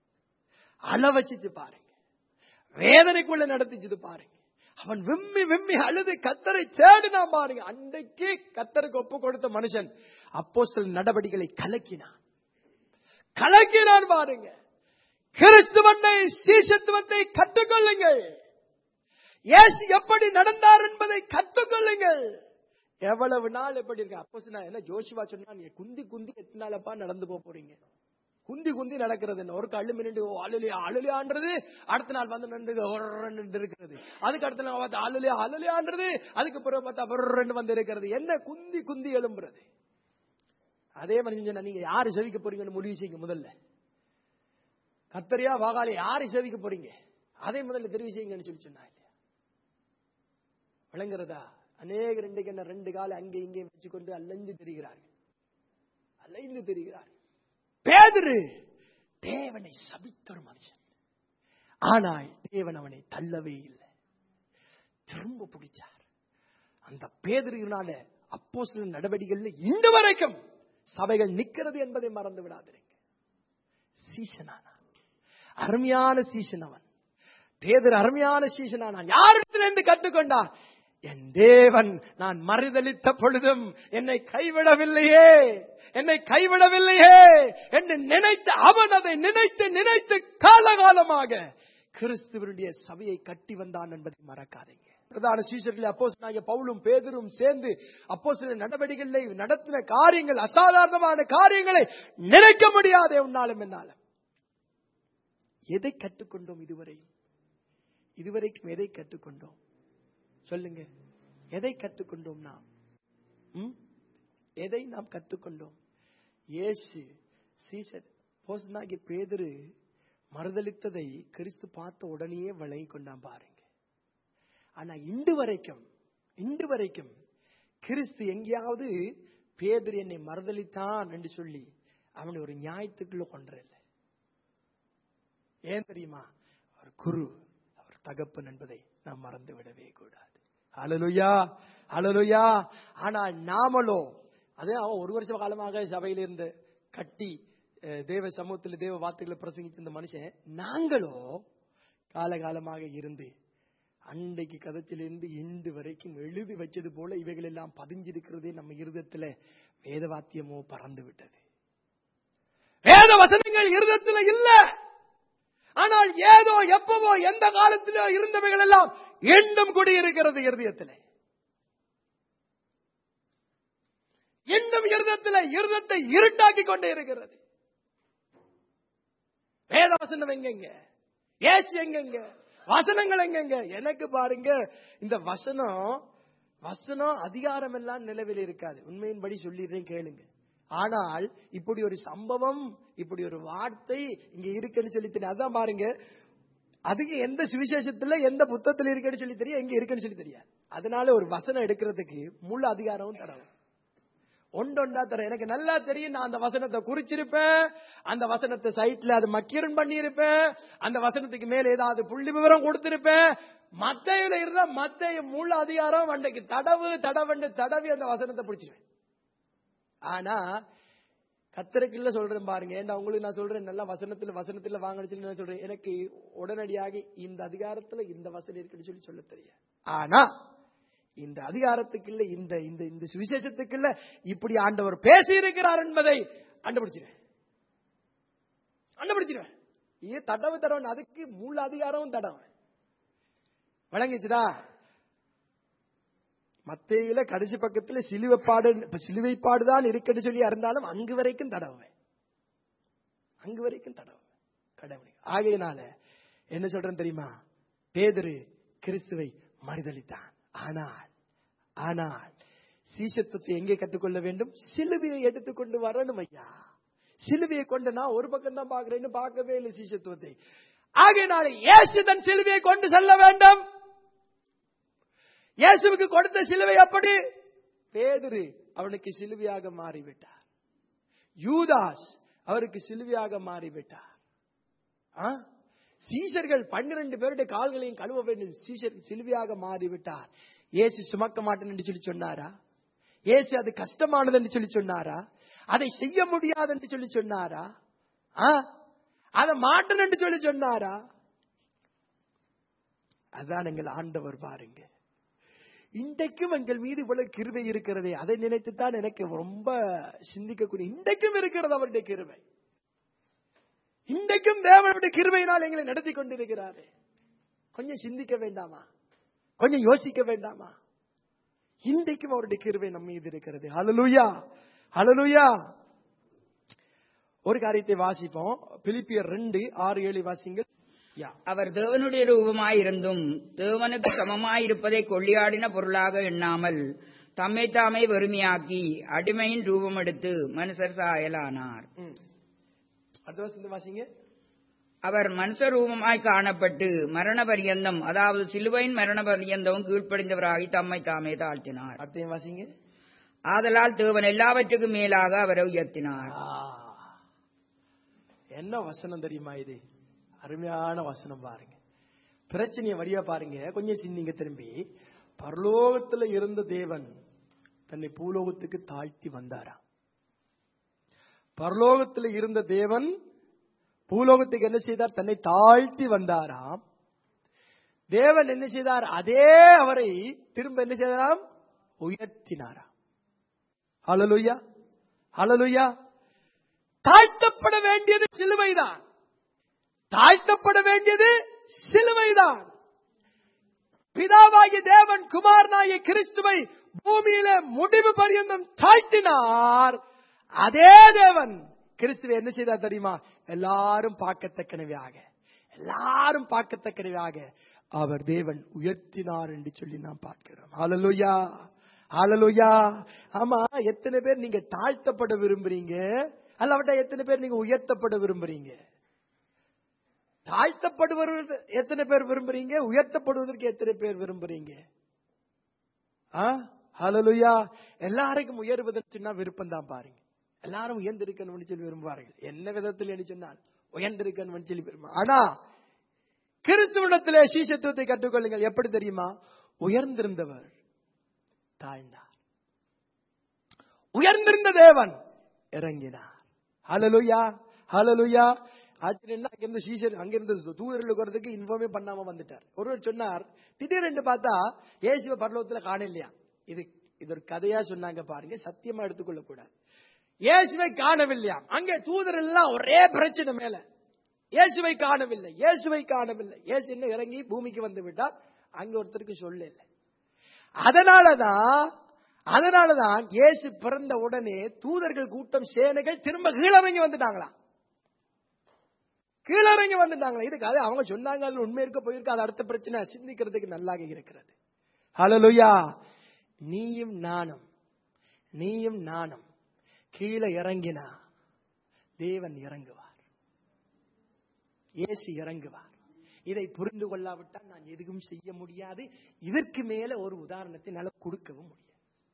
அழ வச்சுச்சு பாருங்க வேதனைக்குள்ள நடத்திச்சுது பாருங்க அவன் விம்மி விம்மி அழுது கத்தரை தேடினா பாருங்க அன்றைக்கு கத்தருக்கு ஒப்பு கொடுத்த மனுஷன் அப்போ நடவடிக்கைகளை கலக்கினான் கலக்கினான் பாருங்க கிறிஸ்துவனை சீசத்துவத்தை கற்றுக்கொள்ளுங்கள் இயேசு எப்படி நடந்தார் என்பதை கற்றுக்கொள்ளுங்கள் எவ்வளவு நாள் எப்படி இருக்கு அப்போ என்ன ஜோஷிவா சொன்னா நீங்க குந்தி குந்தி எத்தனை நாளப்பா நடந்து போக போறீங்க குந்தி குந்தி நடக்கிறது என்ன ஒரு கல்லு மினிண்டு அழுலியா அழுலியான்றது அடுத்த நாள் வந்து நின்று நின்று இருக்கிறது அதுக்கு அடுத்த நாள் பார்த்து அழுலியா அழுலியான்றது அதுக்கு பிறகு பார்த்தா ரெண்டு வந்து இருக்கிறது என்ன குந்தி குந்தி எழும்புறது அதே மாதிரி சொன்னா நீங்க யாரு செவிக்க போறீங்கன்னு முடிவு செய்யுங்க முதல்ல கத்தரியா வாகாலி யாரை சேவிக்க போறீங்க அதை முதல்ல தெரிவு செய்யுங்கன்னு சொல்லி சொன்னா இல்லையா விளங்குறதா அநேக ரெண்டு என்ன ரெண்டு காலை அங்கே இங்கே வச்சுக்கொண்டு அலைந்து திரிகிறார்கள் அலைந்து திரிகிறார்கள் பேதுரு தேவனை சபித்த ஒரு மனுஷன் ஆனால் தேவன் அவனை தள்ளவே இல்லை திரும்ப பிடிச்சார் அந்த பேதுருனால அப்போ சில நடவடிக்கைகள்ல இன்று வரைக்கும் சபைகள் நிக்கிறது என்பதை மறந்து விடாதிருங்க சீசனானா அருமையான சீசன் அவன் பேதர் அருமையான சீசனானான் யாரிடத்திலிருந்து கற்றுக்கொண்டான் என் தேவன் நான் மறுதளித்த பொழுதும் என்னை கைவிடவில்லையே என்னை கைவிடவில்லையே என்று நினைத்து அவன் அதை நினைத்து நினைத்து காலகாலமாக கிறிஸ்துவனுடைய சபையை கட்டி வந்தான் என்பதை மறக்காதீங்க பிரதான சீசர்கள் அப்போ பவுலும் பேதரும் சேர்ந்து அப்போ சில நடவடிக்கைகளை நடத்தின காரியங்கள் அசாதாரணமான காரியங்களை நினைக்க முடியாதே உன்னாலும் என்னாலும் எதை கற்றுக்கொண்டோம் இதுவரை இதுவரைக்கும் எதை கற்றுக்கொண்டோம் சொல்லுங்க எதை கற்றுக்கொண்டோம் நாம் ம்? எதை நாம் கற்றுக்கொண்டோம் இயேசு சீசர் போசனாகிய பேதுரு மறுதளித்ததை கிறிஸ்து பார்த்த உடனேயே வழங்கி கொண்டான் பாருங்க ஆனா இன்று வரைக்கும் இன்று வரைக்கும் கிறிஸ்து எங்கேயாவது பேதுரு என்னை மறுதளித்தான் என்று சொல்லி அவனை ஒரு நியாயத்துக்குள்ள கொன்றல ஏன் தெரியுமா அவர் குரு அவர் தகப்பன் என்பதை நாம் மறந்து விடவே கூடாது அலலுயா அலலுயா ஆனால் நாமளோ அதே அவன் ஒரு வருஷ காலமாக சபையில இருந்து கட்டி அஹ், தேவ சமூகத்தில் தேவ வார்த்தைகளை பிரசங்கிச்ச இந்த மனுஷன் நாங்களோ காலகாலமாக இருந்து அன்றைக்கு கதத்திலிருந்து இன்று வரைக்கும் எழுதி வச்சது போல இவைகள் எல்லாம் பதிஞ்சிருக்கிறதே நம்ம இருதயத்துல வேத வாத்தியமோ பறந்து விட்டது வேத வசனங்கள் இருதயத்துல இல்ல ஆனால் ஏதோ எப்பவோ எந்த காலத்திலோ இருந்தவைகள் எல்லாம் இன்னும் குடியிருக்கிறது இருதயத்தில் இன்னும் இருதயத்தில் இருதத்தை இருட்டாக்கி கொண்டே இருக்கிறது வேத வசனம் எங்கெங்க ஏசு எங்கெங்க வசனங்கள் எங்கெங்க எனக்கு பாருங்க இந்த வசனம் வசனம் அதிகாரம் எல்லாம் நிலவில் இருக்காது உண்மையின்படி சொல்லிடுறேன் கேளுங்க ஆனால் இப்படி ஒரு சம்பவம் இப்படி ஒரு வார்த்தை இங்க இருக்குன்னு சொல்லி தெரியும் அதான் பாருங்க அதுக்கு எந்த சுவிசேஷத்துல எந்த புத்தகத்துல இருக்குன்னு சொல்லி தெரியும் எங்க இருக்குன்னு சொல்லி தெரியாது அதனால ஒரு வசனம் எடுக்கிறதுக்கு முழு அதிகாரமும் தரவும் ஒண்டொண்டா தர எனக்கு நல்லா தெரியும் நான் அந்த வசனத்தை குறிச்சிருப்பேன் அந்த வசனத்தை சைட்ல அது மக்கீரன் பண்ணியிருப்பேன் அந்த வசனத்துக்கு மேல ஏதாவது புள்ளி விவரம் கொடுத்திருப்பேன் மத்தையில இருந்தா மத்தைய முழு அதிகாரம் அன்றைக்கு தடவு தடவண்டு தடவி அந்த வசனத்தை பிடிச்சிருவேன் ஆனா கத்திரக்குள்ள சொல்றேன் பாருங்க ஏன்டா உங்களுக்கு நான் சொல்றேன் நல்லா வசனத்துல வசனத்துல வாங்கன்னு நான் சொல்றேன் எனக்கு உடனடியாக இந்த அதிகாரத்துல இந்த வசனம் இருக்குன்னு சொல்லி சொல்ல தெரியாது ஆனா இந்த அதிகாரத்துக்குள்ள இந்த இந்த இந்த சுவிசேஷத்துக்குள்ள இப்படி ஆண்டவர் பேசி இருக்கிறார் என்பதை கண்டுபிடிச்சிருவேன் கண்டுபிடிச்சிருவேன் ஏ தடவு தடவன் அதுக்கு மூல அதிகாரமும் தடவை வழங்கிச்சுதா மத்தையில கடைசி பக்கத்துல சிலுவைப்பாடு சிலுவைப்பாடு தான் இருக்குன்னு சொல்லி இருந்தாலும் அங்கு வரைக்கும் தடவை அங்கு வரைக்கும் தடவை கடவுளை ஆகையினால என்ன சொல்றேன் தெரியுமா பேதரு கிறிஸ்துவை மறுதளித்தான் ஆனால் ஆனால் சீசத்துவத்தை எங்கே கற்றுக்கொள்ள வேண்டும் சிலுவையை எடுத்துக்கொண்டு வரணும் ஐயா சிலுவையை கொண்டு நான் ஒரு பக்கம் தான் பார்க்கிறேன்னு பார்க்கவே இல்லை சீசத்துவத்தை ஆகையினால இயேசு தன் சிலுவையை கொண்டு செல்ல வேண்டும் இயேசுவுக்கு கொடுத்த சிலுவை எப்படி பேதுரு அவனுக்கு சிலுவையாக மாறிவிட்டார் யூதாஸ் அவருக்கு சிலுவையாக மாறிவிட்டார் ஆ? சீஷர்கள் பன்னிரண்டு பேருடைய கால்களையும் கழுவ வேண்டும் சீஷர் சிலுவையாக மாறிவிட்டார் இயேசு சுமக்க மாட்டேன் என்று சொல்லி சொன்னாரா இயேசு அது கஷ்டமானது என்று சொல்லி சொன்னாரா அதை செய்ய முடியாது என்று சொல்லி சொன்னாரா ஆ? அதை மாட்டேன் என்று சொல்லி சொன்னாரா அதான் எங்கள் ஆண்டவர் பாருங்க இன்றைக்கும் எங்கள் மீது இவ்வளவு கிருபை இருக்கிறதே அதை நினைத்துத்தான் எனக்கு ரொம்ப சிந்திக்கக்கூடிய இன்றைக்கும் இருக்கிறது அவருடைய கிருபை இன்றைக்கும் தேவனுடைய கிருபையினால் எங்களை நடத்தி கொண்டிருக்கிறாரே கொஞ்சம் சிந்திக்க வேண்டாமா கொஞ்சம் யோசிக்க வேண்டாமா இன்றைக்கும் அவருடைய கிருபை நம்ம மீது இருக்கிறது ஹalleluya ஹalleluya ஒரு காரியத்தை வாசிப்போம் பிலிப்பியர் ரெண்டு ஆறு ஏழு வாசிங்கள் யா அவர் தேவனுடைய ரூபமாயிருந்தும் தேவனுக்கு சமமாயிருப்பதை கொள்ளியாடின பொருளாக எண்ணாமல் தம்மை தாமே வெறுமையாக்கி அடிமையின் ரூபம் எடுத்து மனுஷர் சாயலானார் ம். அடுத்த வசந்த வாசிங்க அவர் மனுஷ ரூபமாய் காணப்பட்டு மரண பரியந்தம் அதாவது சிலுவையின் மரண பரியந்தம் கீழ்ப்படிந்தவராகி தம்மை தாமே தாழ்த்தினார் அடுத்தையும் வாசிங்க ஆதலால் தேவன் எல்லாவற்றுக்கும் மேலாக அவரை உயர்த்தினார் ஆ. என்ன வசனம் தெரியுமா இது அருமையான வசனம் பாருங்க பிரச்சனைய வழியா பாருங்க கொஞ்சம் சிந்திங்க திரும்பி பரலோகத்துல இருந்த தேவன் தன்னை பூலோகத்துக்கு தாழ்த்தி வந்தாராம் பரலோகத்துல இருந்த தேவன் பூலோகத்துக்கு என்ன செய்தார் தன்னை தாழ்த்தி வந்தாராம் தேவன் என்ன செய்தார் அதே அவரை திரும்ப என்ன செய்தாராம் உயர்த்தினாராம் ஹalleluya ஹalleluya தாழ்த்தப்பட வேண்டியது சிலுவைதான் தாழ்த்தப்பட வேண்டியது சிலுவைதான் பிதாவாகிய தேவன் குமாரனாகிய கிறிஸ்துவை பூமியில முடிவு பரியந்தம் தாழ்த்தினார் அதே தேவன் கிறிஸ்துவை என்ன செய்தார் தெரியுமா எல்லாரும் பார்க்கத்தக்கனவையாக எல்லாரும் பார்க்கத்தக்கனவையாக அவர் தேவன் உயர்த்தினார் என்று சொல்லி நாம் பார்க்கிறோம் ஹalleluya ஹalleluya ஆமா எத்தனை பேர் நீங்க தாழ்த்தப்பட விரும்புறீங்க அல்லாவிட்டா எத்தனை பேர் நீங்க உயர்த்தப்பட விரும்புறீங்க தாழ்த்தப்படுவது எத்தனை பேர் விரும்புறீங்க உயர்த்தப்படுவதற்கு எத்தனை பேர் விரும்புறீங்க ஹalleluya எல்லாருக்கும் உயர்வதற்கு சொன்னா விருப்பம் தான் பாருங்க எல்லாரும் உயர்ந்திருக்கணும்னு சொல்லி விரும்புவார்கள் என்ன விதத்தில் என்று சொன்னால் உயர்ந்திருக்கணும்னு சொல்லி விரும்புவாங்க ஆனா கிறிஸ்துவனத்திலே சீசத்துவத்தை கற்றுக்கொள்ளுங்கள் எப்படி தெரியுமா உயர்ந்திருந்தவர் தாழ்ந்தார் உயர்ந்திருந்த தேவன் இறங்கினார் ஹalleluya ஹalleluya ஆச்சரியம் அங்கிருந்து சீசர் அங்கிருந்து தூதர்களுக்கு வரதுக்கு இன்ஃபார்மே பண்ணாம வந்துட்டார் ஒருவர் சொன்னார் திடீரென்று பார்த்தா இயேசுவ பரலோகத்துல காணலையா இது இது ஒரு கதையா சொன்னாங்க பாருங்க சத்தியமா எடுத்துக்கொள்ள கூடாது இயேசுவை காணவில்லையா அங்கே தூதர் எல்லாம் ஒரே பிரச்சனை மேல இயேசுவை காணவில்லை இயேசுவை காணவில்லை இயேசு என்ன இறங்கி பூமிக்கு வந்து விட்டார் அங்க ஒருத்தருக்கு சொல்ல இல்லை அதனாலதான் அதனாலதான் இயேசு பிறந்த உடனே தூதர்கள் கூட்டம் சேனைகள் திரும்ப கீழறங்கி வந்துட்டாங்களா கீழறங்கி வந்துட்டாங்களா இதுக்கு அது அவங்க சொன்னாங்க அதுல உண்மை இருக்க போயிருக்க அது அடுத்த பிரச்சனை சிந்திக்கிறதுக்கு நல்லாக இருக்கிறது ஹalleluya நீயும் நானும் நீயும் நானும் கீழே இறங்கினா தேவன் இறங்குவார் இயேசு இறங்குவார் இதை புரிந்து கொள்ளாவிட்டால் நான் எதுவும் செய்ய முடியாது இதற்கு மேல ஒரு உதாரணத்தை என்னால கொடுக்கவும் முடியாது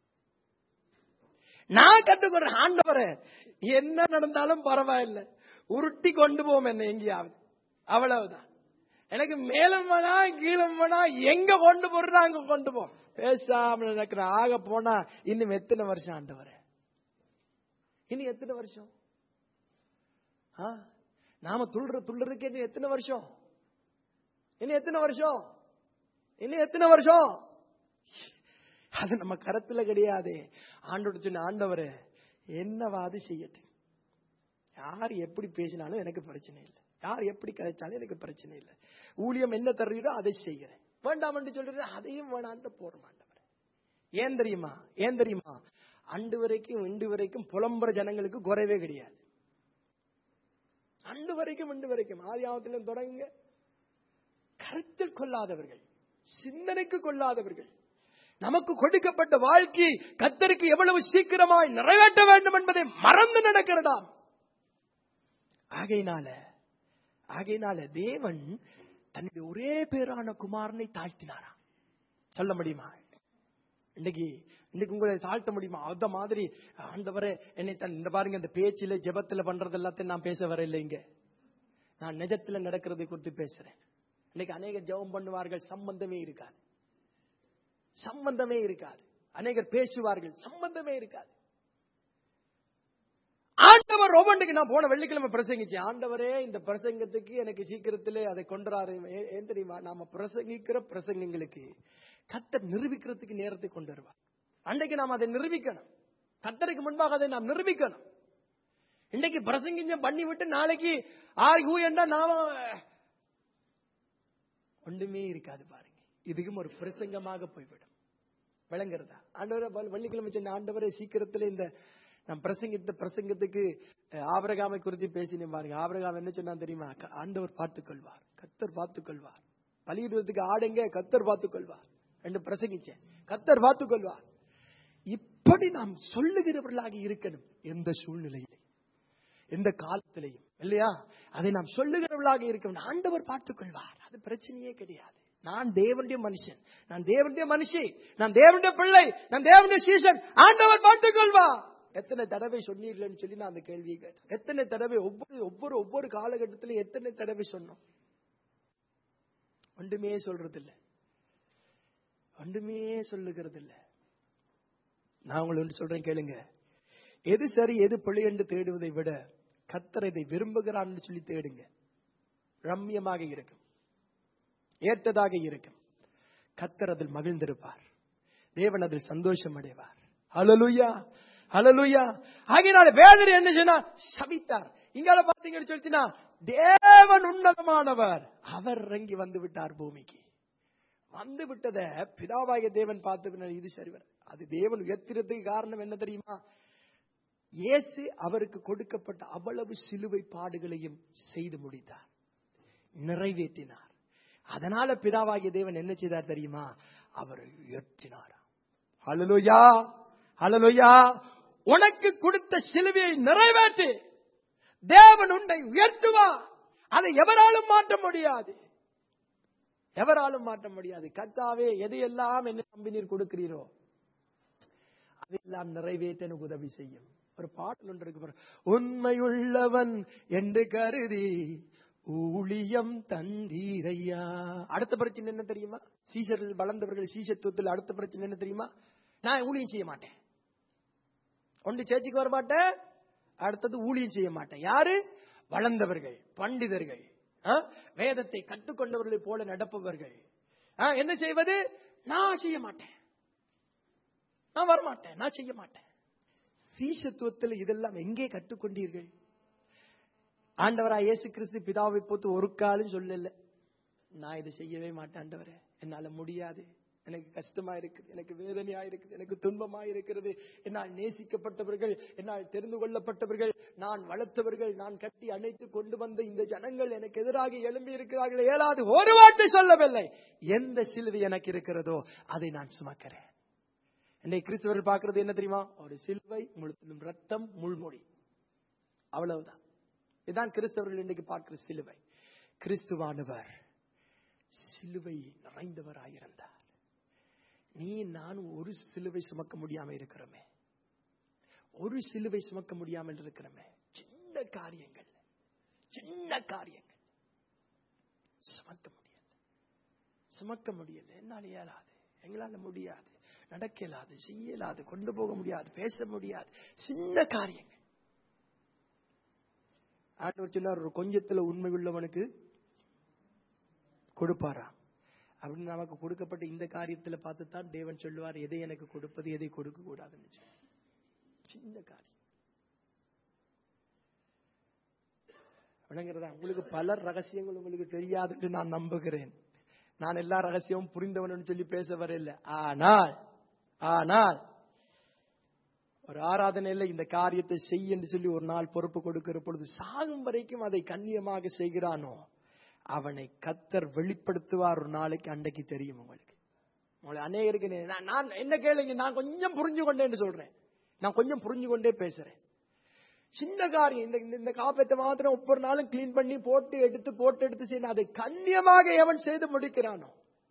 நான் கற்றுக்கொள்ற ஆண்டவரே என்ன நடந்தாலும் பரவாயில்லை உருட்டி கொண்டு போவோம் என்ன எங்கேயாவது அவ்வளவுதான் எனக்கு மேலும் வேணா கீழும் வேணா எங்க கொண்டு போறா அங்க கொண்டு போ பேசாம நடக்கிற ஆக போனா இன்னும் எத்தனை வருஷம் ஆண்டவரே இனி எத்தனை வருஷம் ஆ? நாம துள்ளுற துள்ளுறதுக்கு இன்னும் எத்தனை வருஷம் இனி எத்தனை வருஷம் இனி எத்தனை வருஷம் அது நம்ம கரத்துல கிடையாது ஆண்டோட சொன்ன ஆண்டவரே என்னவாது செய்யட்டும் யார் எப்படி பேசினாலும் எனக்கு பிரச்சனை இல்லை யார் எப்படி கதைச்சாலும் எனக்கு பிரச்சனை இல்லை ஊழியம் என்ன தருகிறோ அதை செய்கிறேன் வேண்டாம் என்று சொல்றது அதையும் வேணான்ட்டு போற மாட்டவர் ஏன் தெரியுமா ஏன் தெரியுமா அண்டு வரைக்கும் இண்டு வரைக்கும் புலம்புற ஜனங்களுக்கு குறைவே கிடையாது அண்டு வரைக்கும் இண்டு வரைக்கும் ஆதி ஆபத்திலும் தொடங்குங்க கருத்தில் கொள்ளாதவர்கள் சிந்தனைக்கு கொள்ளாதவர்கள் நமக்கு கொடுக்கப்பட்ட வாழ்க்கை கத்தருக்கு எவ்வளவு சீக்கிரமாய் நிறைவேற்ற வேண்டும் என்பதை மறந்து நடக்கிறதாம் ஆகையினால ஆகையினால தேவன் தன்னுடைய ஒரே பேரான குமாரனை தாழ்த்தினாராம் சொல்ல முடியுமா இன்னைக்கு இன்னைக்கு உங்களை தாழ்த்த முடியுமா அந்த மாதிரி ஆண்டவரே என்னை தன் இந்த பாருங்க இந்த பேச்சில ஜெபத்துல பண்றது எல்லாத்தையும் நான் பேச வரல இங்க நான் நிஜத்துல நடக்கிறதை குறித்து பேசுறேன் இன்னைக்கு அநேக ஜெபம் பண்ணுவார்கள் சம்பந்தமே இருக்காது சம்பந்தமே இருக்காது அநேகர் பேசுவார்கள் சம்பந்தமே இருக்காது ஆண்டவர் ரோமண்டுக்கு நான் போன வெள்ளிக்கிழமை பிரசங்கிச்சேன் ஆண்டவரே இந்த பிரசங்கத்துக்கு எனக்கு சீக்கிரத்திலே அதை கொண்டுறாரு ஏ- ஏன் தெரியுமா நாம பிரசங்கிக்கிற பிரசங்கங்களுக்கு கத்தர் நிரூபிக்கிறதுக்கு நேரத்தை கொண்டு வருவார் அன்றைக்கு நாம் அதை நிரூபிக்கணும் கத்தருக்கு முன்பாக அதை நாம் நிரூபிக்கணும் இன்னைக்கு பிரசங்கிஞ்சம் பண்ணி விட்டு நாளைக்கு ஆர் ஹூ என்றா நாம ஒன்றுமே இருக்காது பாருங்க இதுக்கும் ஒரு பிரசங்கமாக போய்விடும் விளங்குறதா ஆண்டவரை வ- வெள்ளிக்கிழமை சொன்ன ஆண்டவரை சீக்கிரத்துல இந்த நான் பிரசங்கித்த பிரசங்கத்துக்கு அஹ், ஆபிரகாமை குறித்து பேசினேன் பாருங்க ஆபிரகாம் என்ன சொன்னா தெரியுமா க- ஆண்டவர் பார்த்துக் கொள்வார் கத்தர் பார்த்துக் கொள்வார் பலியிடுவதற்கு ஆடுங்க கத்தர் பார்த்துக் கொள்வார் என்று பிரசங்கிச்சேன் கத்தர் பார்த்துக் கொள்வார் இப்படி நாம் சொல்லுகிறவர்களாக இருக்கணும் எந்த சூழ்நிலையிலும் எந்த காலத்திலையும் இல்லையா அதை நாம் சொல்லுகிறவர்களாக இருக்கணும் ஆண்டவர் பார்த்துக் கொள்வார் அது பிரச்சனையே கிடையாது நான் தேவனுடைய மனுஷன் நான் தேவனுடைய மனுஷி நான் தேவனுடைய பிள்ளை நான் தேவனுடைய சீசன் ஆண்டவர் பார்த்துக் கொள்வார் எத்தனை தடவை சொன்னீர்கள்னு சொல்லி நான் அந்த கேள்வியை கேட்டேன் எத்தனை தடவை ஒவ்வொரு ஒவ்வொரு ஒவ்வொரு காலகட்டத்திலும் எத்தனை தடவை சொன்னோம் ஒன்றுமே சொல்றது இல்ல ஒன்றுமே சொல்லுகிறது இல்ல நான் உங்களை ஒன்று சொல்றேன் கேளுங்க எது சரி எது பிழை என்று தேடுவதை விட கத்தர் இதை விரும்புகிறான்னு சொல்லி தேடுங்க ரம்யமாக இருக்கும் ஏற்றதாக இருக்கும் கத்தர் அதில் மகிழ்ந்திருப்பார் தேவன் அதில் சந்தோஷம் அடைவார் ஹalleluya ஹalleluya ஆகையினால வேதனை என்ன சொன்னா சபித்தார் இங்கால பாத்தீங்கன்னு சொல்லிச்சுன்னா தேவன் உன்னதமானவர் அவர் இறங்கி வந்து விட்டார் பூமிக்கு வந்து விட்டத பிதாவாகிய தேவன் பார்த்த பின்னர் இது சரி வர அது தேவன் உயர்த்திறதுக்கு காரணம் என்ன தெரியுமா இயேசு அவருக்கு கொடுக்கப்பட்ட அவ்வளவு சிலுவை பாடுகளையும் செய்து முடித்தார் நிறைவேற்றினார் அதனால பிதாவாகிய தேவன் என்ன செய்தார் தெரியுமா அவரை உயர்த்தினார் ஹalleluya ஹalleluya உனக்கு கொடுத்த சிலுவையை நிறைவேற்றி தேவன் உன்னை உயர்த்துவார் அதை எவராலும் மாற்ற முடியாது எவராலும் மாற்ற முடியாது கத்தாவே எதையெல்லாம் என்ன நம்பி நீர் கொடுக்கிறீரோ அதையெல்லாம் நிறைவேற்ற எனக்கு உதவி செய்யும் ஒரு பாடல் ஒன்று இருக்கு பாரு. உண்மையுள்ளவன் என்று கருதி ஊழியம் தந்தீரையா அடுத்த பிரச்சனை என்ன தெரியுமா சீசரில் வளர்ந்தவர்கள் சீசத்துவத்தில் அடுத்த பிரச்சனை என்ன தெரியுமா நான் ஊழியம் செய்ய மாட்டேன் ஒன்று சேர்ச்சிக்கு வர மாட்டேன் அடுத்தது ஊழியம் செய்ய மாட்டேன் யாரு வளர்ந்தவர்கள் பண்டிதர்கள் ஆ? வேதத்தை கற்றுக்கொண்டவர்களைப் போல நடப்பவர்கள் ஆ, என்ன செய்வது நான் செய்ய மாட்டேன் நான் வரமாட்டேன் நான் செய்ய மாட்டேன் சீசத்துவத்தில் இதெல்லாம் எங்கே கற்றுக்கொண்டீர்கள் ஆண்டவரா இயேசு கிறிஸ்து பிதாவை போத்து ஒரு காலும் சொல்லல நான் இதை செய்யவே மாட்டேன் ஆண்டவரே என்னால முடியாது எனக்கு கஷ்டமா இருக்குது எனக்கு வேதனையா இருக்குது எனக்கு துன்பமா இருக்கிறது என்னால் நேசிக்கப்பட்டவர்கள் என்னால் தெரிந்து கொள்ளப்பட்டவர்கள் நான் வளர்த்தவர்கள் நான் கட்டி அணைத்து கொண்டு வந்த இந்த ஜனங்கள் எனக்கு எதிராக எழும்பி இருக்கிறார்கள் ஏலாது ஒரு வார்த்தை சொல்லவில்லை எந்த சிலுவை எனக்கு இருக்கிறதோ அதை நான் சுமக்கிறேன் என்னை கிறிஸ்தவர்கள் பார்க்கிறது என்ன தெரியுமா ஒரு சிலுவை முழுத்திலும் ரத்தம் முள்மொழி அவ்வளவுதான் இதுதான் கிறிஸ்தவர்கள் இன்னைக்கு பார்க்கிற சிலுவை கிறிஸ்துவானவர் சிலுவை நிறைந்தவராயிருந்தார் நீ நானும் ஒரு சிலுவை சுமக்க முடியாம இருக்கிறோமே ஒரு சிலுவை சுமக்க முடியாமல் இருக்கிறோமே சின்ன காரியங்கள் சின்ன காரியங்கள் சுமக்க முடியல சுமக்க முடியல என்னால் இயலாது எங்களால முடியாது நடக்க இயலாது செய்ய இயலாது கொண்டு போக முடியாது பேச முடியாது சின்ன காரியங்கள் ஆண்டவர் சொன்னார் ஒரு கொஞ்சத்துல உண்மை உள்ளவனுக்கு கொடுப்பாராம் அப்படின்னு நமக்கு கொடுக்கப்பட்ட இந்த காரியத்துல பார்த்து தான் தேவன் சொல்லுவார் எதை எனக்கு கொடுப்பது எதை கொடுக்க கூடாதுன்னு சொல்லி. சின்ன காரியம் விளங்குறதா உங்களுக்கு பல ரகசியங்கள் உங்களுக்கு தெரியாதுன்னு நான் நம்புகிறேன் நான் எல்லா ரகசியமும் புரிந்தவன் சொல்லி பேச வரல ஆனால் ஆனால் ஒரு ஆராதனையில இந்த காரியத்தை செய் என்று சொல்லி ஒரு நாள் பொறுப்பு கொடுக்கிற பொழுது சாகும் வரைக்கும் அதை கண்ணியமாக செய்கிறானோ அவனை கத்தர் வெளிப்படுத்துவார் ஒரு நாளைக்கு அன்றைக்கு தெரியும் உங்களுக்கு உங்களை அநேகருக்கு நே- நான் நான் என்ன கேளுங்க நான் கொஞ்சம் புரிஞ்சு கொண்டேன்னு சொல்றேன் நான் கொஞ்சம் புரிஞ்சு கொண்டே பேசுறேன் சின்ன காரியம் இந்த இந்த- இந்த காப்பத்தை மாத்திரம் ஒவ்வொரு நாளும் கிளீன் பண்ணி போட்டு எடுத்து போட்டு எடுத்து செய்யணும் அதை கண்ணியமாக எவன் செய்து முடிக்கிறானோ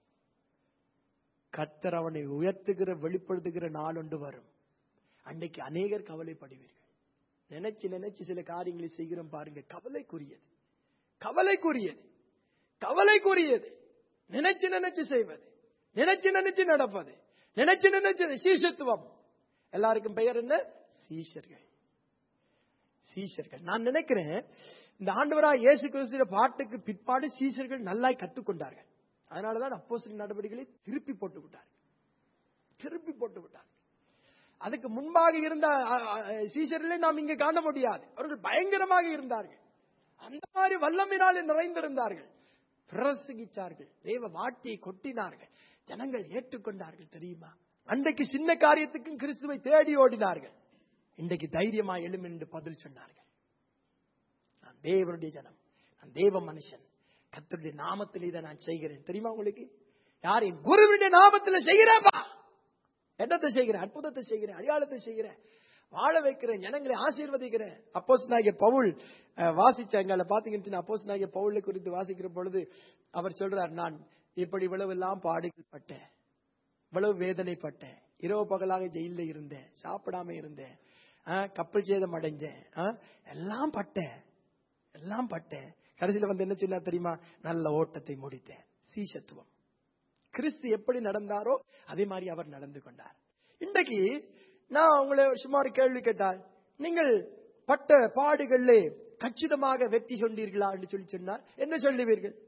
கத்தர் அவனை உயர்த்துகிற வெளிப்படுத்துகிற நாள் ஒன்று வரும் அன்னைக்கு அநேகர் கவலைப்படுவீர்கள் நினைச்சு நினைச்சு சில காரியங்களை செய்கிறோம் பாருங்க கவலைக்குரியது கவலைக்குரியது கவலைக்குரியது நினைச்சு நினைச்சு செய்வது நினைச்சு நினைச்சு நடப்பது நினைச்சு நினைச்சு சீசத்துவம் எல்லாருக்கும் பெயர் என்ன சீஷர்கள் சீஷர்கள் நான் நினைக்கிறேன் இந்த ஆண்டவரா இயேசு கிறிஸ்துவ பாட்டுக்கு பிற்பாடு சீஷர்கள் நல்லா கற்றுக்கொண்டார்கள் அதனாலதான் அப்போஸ்தலர் நடவடிக்கைகளை திருப்பி போட்டு விட்டார்கள் திருப்பி போட்டு விட்டார்கள் அதுக்கு முன்பாக இருந்த அ, அ, சீஷர்களை நாம் இங்கே காண முடியாது அவர்கள் பயங்கரமாக இருந்தார்கள் அந்த மாதிரி வல்லமினாலே நிறைந்திருந்தார்கள் பிரசங்கிச்சார்கள் தேவ வாட்டியை கொட்டினார்கள் ஜனங்கள் ஏற்றுக்கொண்டார்கள் தெரியுமா அன்றைக்கு சின்ன காரியத்துக்கும் கிறிஸ்துவை தேடி ஓடினார்கள் இன்றைக்கு தைரியமா எழும் என்று பதில் சொன்னார்கள் நான் தேவனுடைய ஜனம் நான் தேவ மனுஷன் கர்த்தருடைய நாமத்தில் இதை நான் செய்கிறேன் தெரியுமா உங்களுக்கு யார் என் குருவினுடைய நாமத்தில் செய்கிறேப்பா என்னத்தை செய்கிறேன் அற்புதத்தை செய்கிறேன் அடையாளத்தை செய்கிறேன் வாழ வைக்கிறேன் ஜனங்களை ஆசீர்வதிக்கிறேன் அப்போஸ் நாயகர் பவுல் அஹ், வாசிச்சாங்க அதுல பாத்தீங்கன்னு அப்போஸ் நாயகர் பவுலை குறித்து வாசிக்கிற பொழுது அவர் சொல்றார் நான் இப்படி இவ்வளவு எல்லாம் பாடுகள் பட்டேன் இவ்வளவு வேதனைப்பட்டேன் இரவு பகலாக ஜெயில இருந்தேன் சாப்பிடாம இருந்தேன் ஆ, கப்பல் சேதம் அடைஞ்சேன் ஆ, எல்லாம் பட்டேன் எல்லாம் பட்டேன் கடைசியில வந்து என்ன சொன்னா தெரியுமா நல்ல ஓட்டத்தை முடித்தேன் சீசத்துவம் கிறிஸ்து எப்படி நடந்தாரோ அதே மாதிரி அவர் நடந்து கொண்டார் இன்றைக்கு நான் உங்களை சுமார் கேள்வி கேட்டால் நீங்கள் பட்ட பாடுகளிலே கச்சிதமாக வெற்றி சொன்னீர்களா என்று சொல்லி சொன்னார் என்ன சொல்லுவீர்கள்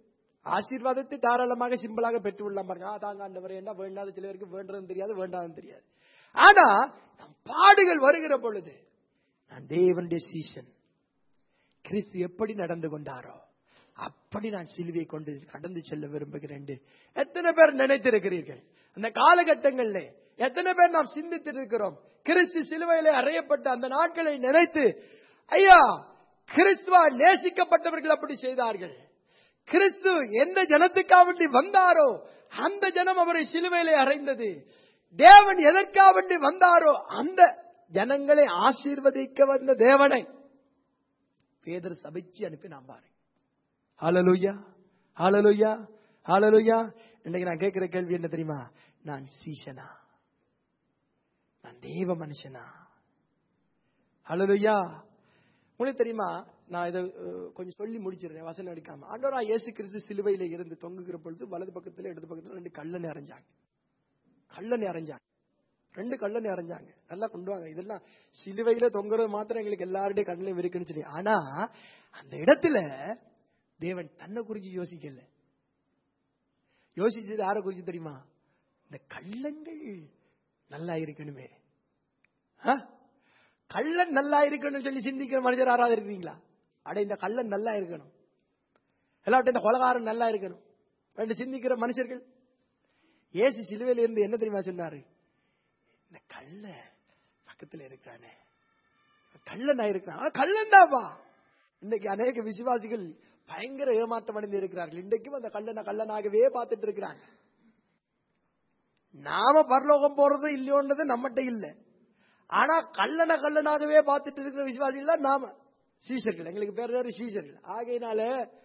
ஆசீர்வாதத்தை தாராளமாக சிம்பிளாக பெற்றுவிடலாம் பாருங்க அதாங்க ஆண்டவரே என்ன வேண்டாத சில பேருக்கு வேண்டதும் தெரியாது வேண்டாதும் தெரியாது ஆனா நம் பாடுகள் வருகிற பொழுது நான் தேவனுடைய சீசன் கிறிஸ்து எப்படி நடந்து கொண்டாரோ அப்படி நான் சிலுவையை கொண்டு கடந்து செல்ல விரும்புகிறேன் என்று எத்தனை பேர் நினைத்திருக்கிறீர்கள் அந்த காலகட்டங்களில் எத்தனை பேர் நாம் சிந்தித்திருக்கிறோம் கிறிஸ்து சிலுவையிலே அறையப்பட்ட அந்த நாட்களை நினைத்து ஐயா கிறிஸ்துவா நேசிக்கப்பட்டவர்கள் அப்படி செய்தார்கள் கிறிஸ்து எந்த ஜனத்துக்காக வேண்டி வந்தாரோ அந்த ஜனம் அவரை சிலுவையிலே அறைந்தது தேவன் எதற்காக வேண்டி வந்தாரோ அந்த ஜனங்களை ஆசீர்வதிக்க வந்த தேவனை பேதர் சபிச்சு அனுப்பி நான் பாருங்க ஹalleluya ஹalleluya ஹalleluya இன்னைக்கு நான் கேட்கிற கேள்வி என்ன தெரியுமா நான் சீசனா நான் தேவ மனுஷனா ஹalleluya உங்களுக்கு தெரியுமா நான் இதை அஹ், கொஞ்சம் சொல்லி முடிச்சிடுறேன் வசனம் எடுக்காம ஆண்டவரா இயேசு கிறிஸ்து சிலுவையில இருந்து தொங்குகிற பொழுது வலது பக்கத்துல இடது பக்கத்துல ரெண்டு கல்லணை அரைஞ்சாங்க கல்லணை அரைஞ்சாங்க ரெண்டு கல்லணை அரைஞ்சாங்க நல்லா கொண்டு வாங்க இதெல்லாம் சிலுவையில தொங்குறது மாத்திரம் எங்களுக்கு எல்லாருடைய கண்ணிலையும் இருக்குன்னு சொல்லி ஆனா அந்த இடத்துல தேவன் தன்னை குறிச்சு யோசிக்கல யோசிச்சது யாரை குறிச்சு தெரியுமா இந்த கள்ளங்கள் நல்லா இருக்கணுமே ஆ? கள்ளன் நல்லா இருக்கணும்னு சொல்லி சிந்திக்கிற மனிதர் யாராவது இருக்கீங்களா அட இந்த கள்ளன் நல்லா இருக்கணும் எல்லாவற்றையும் இந்த கொலகாரன் நல்லா இருக்கணும் ரெண்டு சிந்திக்கிற மனுஷர்கள் ஏசு சிலுவையில இருந்து என்ன தெரியுமா சொன்னாரு இந்த கள்ள பக்கத்துல இருக்கானே கள்ளனா இருக்கிறான் ஆனா கள்ளன் தான்ப்பா இன்னைக்கு அநேக விசுவாசிகள் பயங்கர ஏமாற்றம் அடைந்து இருக்கிறார்கள் இன்றைக்கும் அந்த கள்ளனை கள்ளனாகவே பார்த்துட்டு இருக்கிறாங்க நாம பரலோகம் போறது இல்லையோன்றது நம்மகிட்ட இல்ல ஆனா கள்ளனை கள்ளனாகவே பார்த்துட்டு இருக்கிற விசுவாசிகள் தான் நாம சீசர்கள் எங்களுக்கு பேர் பேரு சீசர்கள் ஆகையினால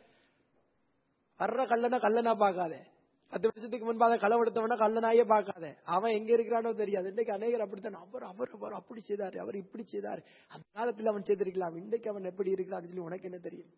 வர்ற கள்ளனை கள்ளனா பார்க்காத பத்து வருஷத்துக்கு முன்பாக களவெடுத்தவன கள்ளனாயே பார்க்காத அவன் எங்க இருக்கிறானோ தெரியாது இன்னைக்கு அநேகர் அப்படித்தான் அவர் அவர் அவர் அப்படி செய்தாரு அவர் இப்படி செய்தாரு அந்த காலத்துல அவன் செய்திருக்கலாம் இன்றைக்கு அவன் எப்படி இருக்கிறான்னு சொல்லி உனக்கு என்ன தெரியும்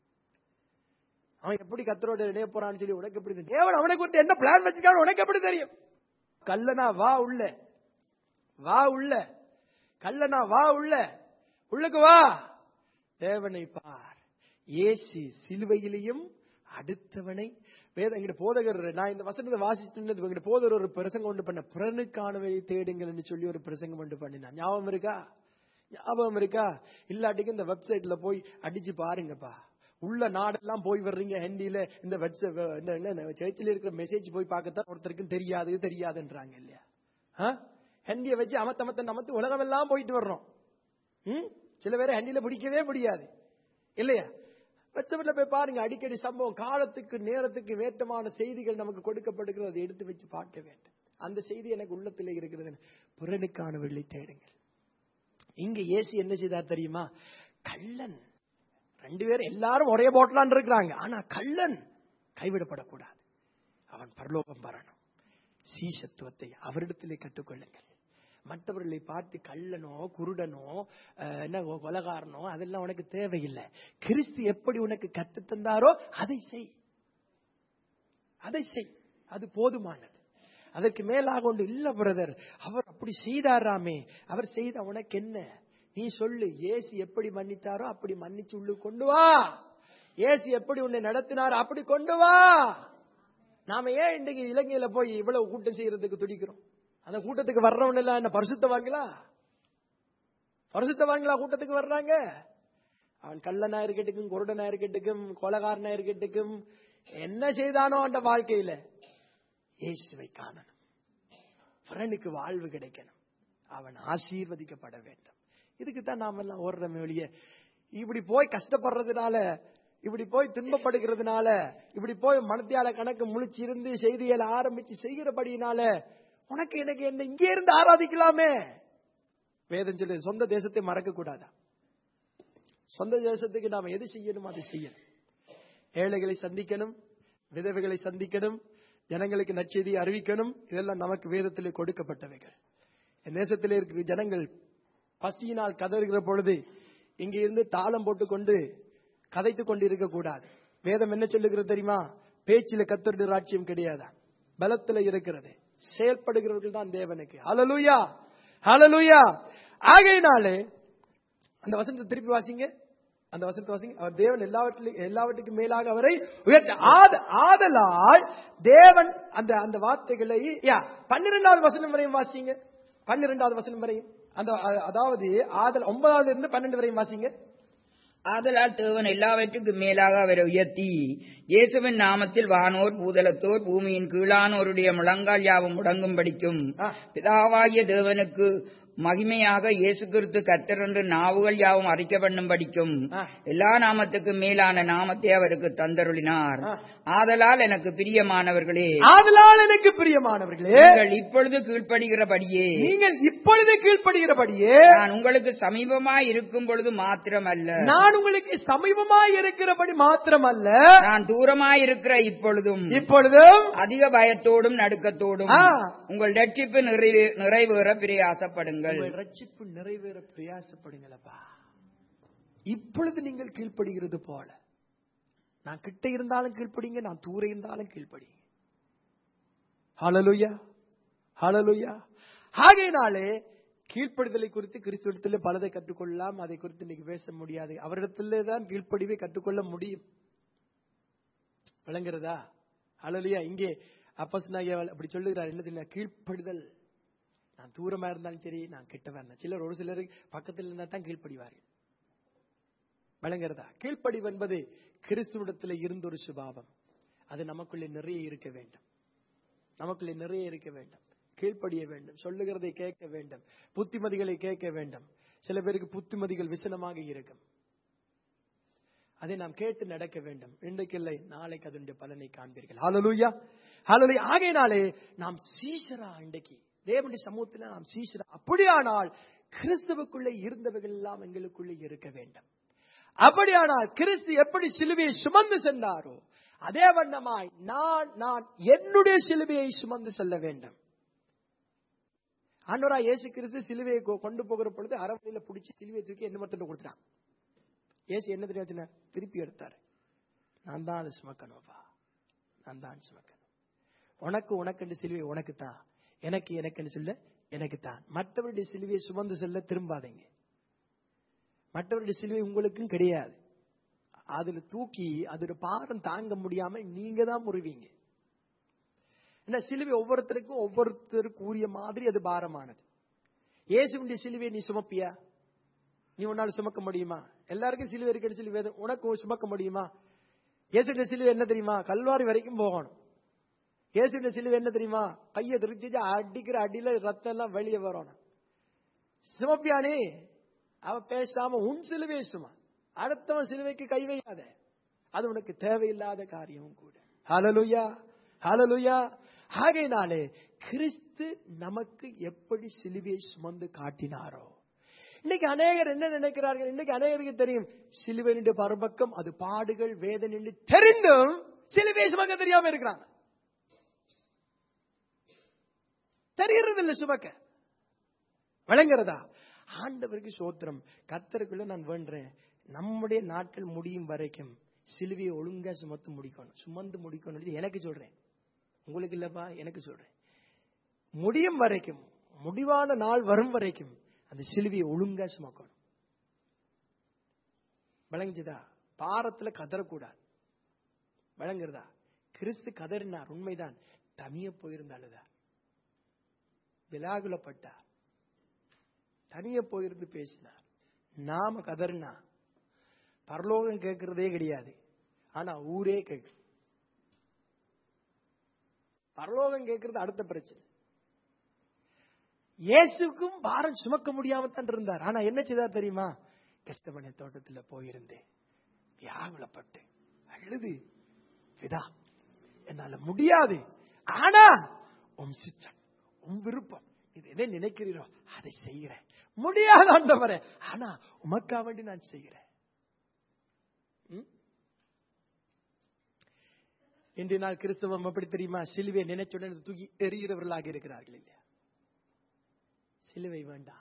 அவன் எப்படி கத்தரோட இணைய போறான்னு சொல்லி உனக்கு எப்படி தெரியும் தேவன் அவனை குறித்து என்ன பிளான் வச்சிருக்கான்னு உனக்கு எப்படி தெரியும் கல்லனா வா உள்ள வா உள்ள கல்லனா வா உள்ள உள்ளுக்கு வா தேவனை பார் இயேசு சிலுவையிலையும் அடுத்தவனை வேத எங்கிட்ட போதகர் நான் இந்த வசனத்தை வாசிச்சுட்டு எங்கிட்ட போதகர் ஒரு பிரசங்கம் ஒன்று பண்ண புறனுக்கானவை தேடுங்கள் என்று சொல்லி ஒரு பிரசங்கம் ஒன்று பண்ணினான் ஞாபகம் இருக்கா ஞாபகம் இருக்கா இல்லாட்டிக்கு இந்த வெப்சைட்ல போய் அடிச்சு பாருங்கப்பா உள்ள நாடெல்லாம் போய் வர்றீங்க ஹிந்தியில இந்த வெப்சைட் இந்த சர்ச்சில் இருக்கிற மெசேஜ் போய் பார்க்கத்தான் ஒருத்தருக்கும் தெரியாது தெரியாதுன்றாங்க இல்லையா ஹண்டியை வச்சு அமத்த அமத்த நமத்து உலகமெல்லாம் போயிட்டு வர்றோம் ம்? சில பேரை ஹண்டியில பிடிக்கவே முடியாது இல்லையா வெச்சவர்ல போய் பாருங்க அடிக்கடி சம்பவம் காலத்துக்கு நேரத்துக்கு வேட்டமான செய்திகள் நமக்கு கொடுக்கப்படுகிறது அதை எடுத்து வச்சு பார்க்க வேண்டும் அந்த செய்தி எனக்கு உள்ளத்தில் இருக்கிறது புறனுக்கான வெள்ளி தேடுங்கள் இங்க இயேசு என்ன செய்தார் தெரியுமா கள்ளன் ரெண்டு பேரும் எல்லாரும் ஒரே போட்டலான் இருக்கிறாங்க ஆனா கள்ளன் கைவிடப்படக்கூடாது அவன் பரலோகம் வரணும் சீசத்துவத்தை அவரிடத்திலே கற்றுக்கொள்ளுங்கள் மற்றவர்களை பார்த்து கள்ளனோ குருடனோ அஹ், என்ன கொலகாரனோ அதெல்லாம் உனக்கு தேவையில்லை கிறிஸ்து எப்படி உனக்கு கற்றுத் தந்தாரோ அதை செய் அதை செய் அது போதுமானது அதற்கு மேலாக ஒன்று இல்ல பிரதர் அவர் அப்படி செய்தாராமே அவர் செய்த உனக்கு என்ன நீ சொல்லு ஏசு எப்படி மன்னித்தாரோ அப்படி மன்னிச்சு உள்ளு கொண்டு வா ஏசு எப்படி உன்னை நடத்தினாரோ அப்படி கொண்டு வா நாம ஏன் இன்றைக்கு இலங்கையில போய் இவ்வளவு கூட்டம் செய்யறதுக்கு துடிக்கிறோம் அந்த கூட்டத்துக்கு வர்றவன் எல்லாம் என்ன பரிசுத்தவாங்களா பரிசுத்தவாங்களா கூட்டத்துக்கு வர்றாங்க அவன் கள்ளனா இருக்கட்டுக்கும் குருடனா இருக்கட்டுக்கும் கொலகாரனா இருக்கட்டுக்கும் என்ன செய்தானோ அந்த வாழ்க்கையில இயேசுவை காணணும் பிறனுக்கு வாழ்வு கிடைக்கணும் அவன் ஆசீர்வதிக்கப்பட வேண்டும் இதுக்கு தான் நாம எல்லாம் ஓடுறோமே ஒழிய இப்படி போய் கஷ்டப்படுறதுனால இப்படி போய் துன்பப்படுகிறதுனால இப்படி போய் மனத்தியால கணக்கு முழிச்சு இருந்து செய்திகளை ஆரம்பிச்சு செய்கிறபடியினால உனக்கு எனக்கு என்ன இங்கே இருந்து ஆராதிக்கலாமே வேதம் சொல்லு சொந்த தேசத்தை மறக்க கூடாதா சொந்த தேசத்துக்கு நாம எது செய்யணும் அதை செய்யணும் ஏழைகளை சந்திக்கணும் விதவைகளை சந்திக்கணும் ஜனங்களுக்கு நற்செய்தி அறிவிக்கணும் இதெல்லாம் நமக்கு வேதத்திலே கொடுக்கப்பட்டவைகள் என் தேசத்திலே இருக்கிற ஜனங்கள் பசியினால் கதறுகிற பொழுது இங்கே இருந்து தாளம் போட்டுக்கொண்டு கதைத்துக் கொண்டு இருக்கக்கூடாது வேதம் என்ன சொல்லுகிறது தெரியுமா பேச்சில கத்தருடைய ராட்சியம் கிடையாதா பலத்துல இருக்கிறது செயல்படுகிறவர்கள் தான் தேவனுக்கு ஹalleluya ஹalleluya ஆகையினாலே அந்த வசனத்தை திருப்பி வாசிங்க அந்த வசனத்தை வாசிங்க அவர் தேவன் எல்லாவற்றிலும் எல்லாவற்றுக்கும் மேலாக அவரை உயர்த்த ஆத- ஆதலால் தேவன் அந்த அந்த வார்த்தைகளை யா பன்னிரெண்டாவது வசனம் வரையும் வாசிங்க பன்னிரெண்டாவது வசனம் வரையும் அந்த அ- அதாவது ஆதல் ஒன்பதாவது இருந்து பன்னெண்டு வரையும் வாசிங்க ஆதலால் தேவன் எல்லாவற்றுக்கும் மேலாக அவரை உயர்த்தி இயேசுவின் நாமத்தில் வானோர் பூதலத்தோர் பூமியின் கீழானோருடைய முழங்கால் யாவும் முடங்கும்படிக்கும் ஆ. பிதாவாகிய தேவனுக்கு மகிமையாக இயேசு கிறிஸ்து கர்த்தர் என்று நாவுகள் யாவும் அறிக்கை பண்ணும்படிக்கும் ஆ. எல்லா நாமத்துக்கும் மேலான நாமத்தை அவருக்கு தந்தருளினார் ஆ. ஆதலால் எனக்கு பிரியமானவர்களே ஆதலால் எனக்கு பிரியமானவர்களே நீங்கள் இப்பொழுது கீழ்ப்படுகிறபடியே நீங்கள் இப்பொழுது கீழ்ப்படுகிறபடியே நான் உங்களுக்கு சமீபமாய் இருக்கும் பொழுது மாத்திரமல்ல நான் உங்களுக்கு சமீபமாய் இருக்கிறபடி மாத்திரமல்ல நான் தூரமாய் இருக்கிற இப்பொழுதும் இப்பொழுதும் அதிக பயத்தோடும் நடுக்கத்தோடும் ஆ. உங்கள் ரட்சிப்பு நிறைவே- நிறைவேற பிரயாசப்படுங்கள் உங்கள் ரட்சிப்பு நிறைவேற பிரயாசப்படுங்களப்பா இப்பொழுது நீங்கள் கீழ்ப்படுகிறது போல நான் கிட்ட இருந்தாலும் கீழ்ப்படிங்க நான் தூர இருந்தாலும் கீழ்ப்படிங்க ஹalleluya ஹalleluya ஆகையினாலே கீழ்ப்படுதலை குறித்து கிறிஸ்துவத்தில் பலதை கற்றுக்கொள்ளலாம் அதை குறித்து இன்னைக்கு பேச முடியாது அவரிடத்திலே தான் கீழ்ப்படிவை கற்றுக்கொள்ள முடியும் விளங்குறதா ஹalleluya இங்கே அப்பஸ்நாயக அப்படி சொல்லுகிறார் என்ன தெரியல கீழ்ப்படுதல் நான் தூரமா இருந்தாலும் சரி நான் கிட்டவா இருந்தாலும் சிலர் ஒரு சிலர் பக்கத்தில் இருந்தா தான் கீழ்ப்படிவார்கள் விளங்குறதா கீழ்ப்படிவு என்பது கிறிஸ்துவிடத்தில் இருந்த ஒரு சுபாவம் அது நமக்குள்ளே நிறைய இருக்க வேண்டும் நமக்குள்ளே நிறைய இருக்க வேண்டும் கீழ்ப்படிய வேண்டும் சொல்லுகிறதை கேட்க வேண்டும் புத்திமதிகளை கேட்க வேண்டும் சில பேருக்கு புத்திமதிகள் விசனமாக இருக்கும் அதை நாம் கேட்டு நடக்க வேண்டும் இன்றைக்கு இல்லை நாளைக்கு அதனுடைய பலனை காண்பீர்கள் ஹalleluya ஹalleluya ஆகையினாலே நாம் சீஷரா இன்றைக்கு தேவனுடைய சமூகத்தில் நாம் சீஷரா அப்படியானால் கிறிஸ்துவுக்குள்ளே இருந்தவர்கள் எல்லாம் எங்களுக்குள்ளே இருக்க வேண்டும் அப்படியானால் கிறிஸ்து எப்படி சிலுவையை சுமந்து சென்றாரோ அதே வண்ணமாய் நான் நான் என்னுடைய சிலுவையை சுமந்து செல்ல வேண்டும் ஆண்டவரா இயேசு கிறிஸ்து சிலுவையை கொ- கொண்டு போகிற பொழுது அரவணையில பிடிச்சி சிலுவையை தூக்கி என்ன மட்டும் கொடுத்துட்டான் இயேசு என்ன தெரியும் வச்சுனா? திருப்பி எடுத்தாரு நான் தான் அதை சுமக்கணும்ப்பா நான் தான் சுமக்கணும் உனக்கு உனக்கு சிலுவை உனக்கு தான் எனக்கு எனக்கு சொல்ல எனக்கு தான் மற்றவருடைய சிலுவையை சுமந்து செல்ல திரும்பாதீங்க மற்றவருடைய சிலுவை உங்களுக்கும் கிடையாது அதுல தூக்கி அதோட பாரம் தாங்க முடியாம நீங்க தான் முறிவீங்க என்ன சிலுவை ஒவ்வொருத்தருக்கும் ஒவ்வொருத்தருக்கு உரிய மாதிரி அது பாரமானது இயேசுவின் சிலுவையை நீ சுமப்பியா நீ உன்னால சுமக்க முடியுமா எல்லாருக்கும் சிலுவை இருக்கிற சிலுவை எது? உனக்கு சுமக்க முடியுமா இயேசுடைய சிலுவை என்ன தெரியுமா கல்வாரி வரைக்கும் போகணும் இயேசுடைய சிலுவை என்ன தெரியுமா கையை திருச்சி அடிக்கிற அடியில ரத்தம் எல்லாம் வெளியே வரணும் சுமப்பியானே அவ பேசாம உன் சிலுவை சும அடுத்தவன் சிலுவைக்கு கை வையாத அது உனக்கு தேவையில்லாத காரியமும் கூட ஹalleluya ஹalleluya ஆகையினாலே கிறிஸ்து நமக்கு எப்படி சிலுவையை சுமந்து காட்டினாரோ இன்னைக்கு அநேகர் என்ன நினைக்கிறார்கள் இன்னைக்கு அநேகருக்கு தெரியும் சிலுவையினுடைய பரபக்கம் அது பாடுகள் வேதனை என்று தெரிந்தும் சிலுவையை சுமக்க தெரியாம இருக்கிறாங்க தெரியறது இல்ல சுமக்க விளங்குறதா ஆண்டவருக்கு சோத்திரம் கத்தருக்குள்ள நான் வேண்டேன் நம்முடைய நாட்கள் முடியும் வரைக்கும் சிலுவையை ஒழுங்கா சுமத்து முடிக்கணும் சுமந்து முடிக்கணும் இது எனக்கு சொல்றேன் உங்களுக்கு இல்லப்பா எனக்கு சொல்றேன் முடியும் வரைக்கும் முடிவான நாள் வரும் வரைக்கும் அந்த சிலுவையை ஒழுங்கா சுமக்கணும் விளங்குச்சுதா பாரத்துல கதறக்கூடாது விளங்குறதா கிறிஸ்து கதறினார் உண்மைதான் தனிய போயிருந்தாலுதான் விலாகுலப்பட்டார் தனிய போயிருந்து பேசினார் நாம கதறினா பரலோகம் கேட்கறதே கிடையாது ஆனா ஊரே கேட்கு பரலோகம் கேட்கறது அடுத்த பிரச்சனை இயேசுக்கும் பாரம் சுமக்க முடியாம தான் இருந்தார் ஆனா என்ன செய்தார் தெரியுமா கஷ்டமணி தோட்டத்துல போயிருந்தேன் வியாகுலப்பட்டு அழுது பிதா என்னால முடியாது ஆனா உம் சிச்சம் உம் விருப்பம் இது எதை நினைக்கிறீரோ அதை செய்கிறேன் முடியாத ஆண்டவரே ஆனா உமக்கா வேண்டி நான் செய்கிறேன் ம்? இன்றைய நாள் கிறிஸ்தவம் எப்படி தெரியுமா சிலுவை நினைச்சுடன் தூக்கி எறிகிறவர்களாக இருக்கிறார்கள் இல்லையா சிலுவை வேண்டாம்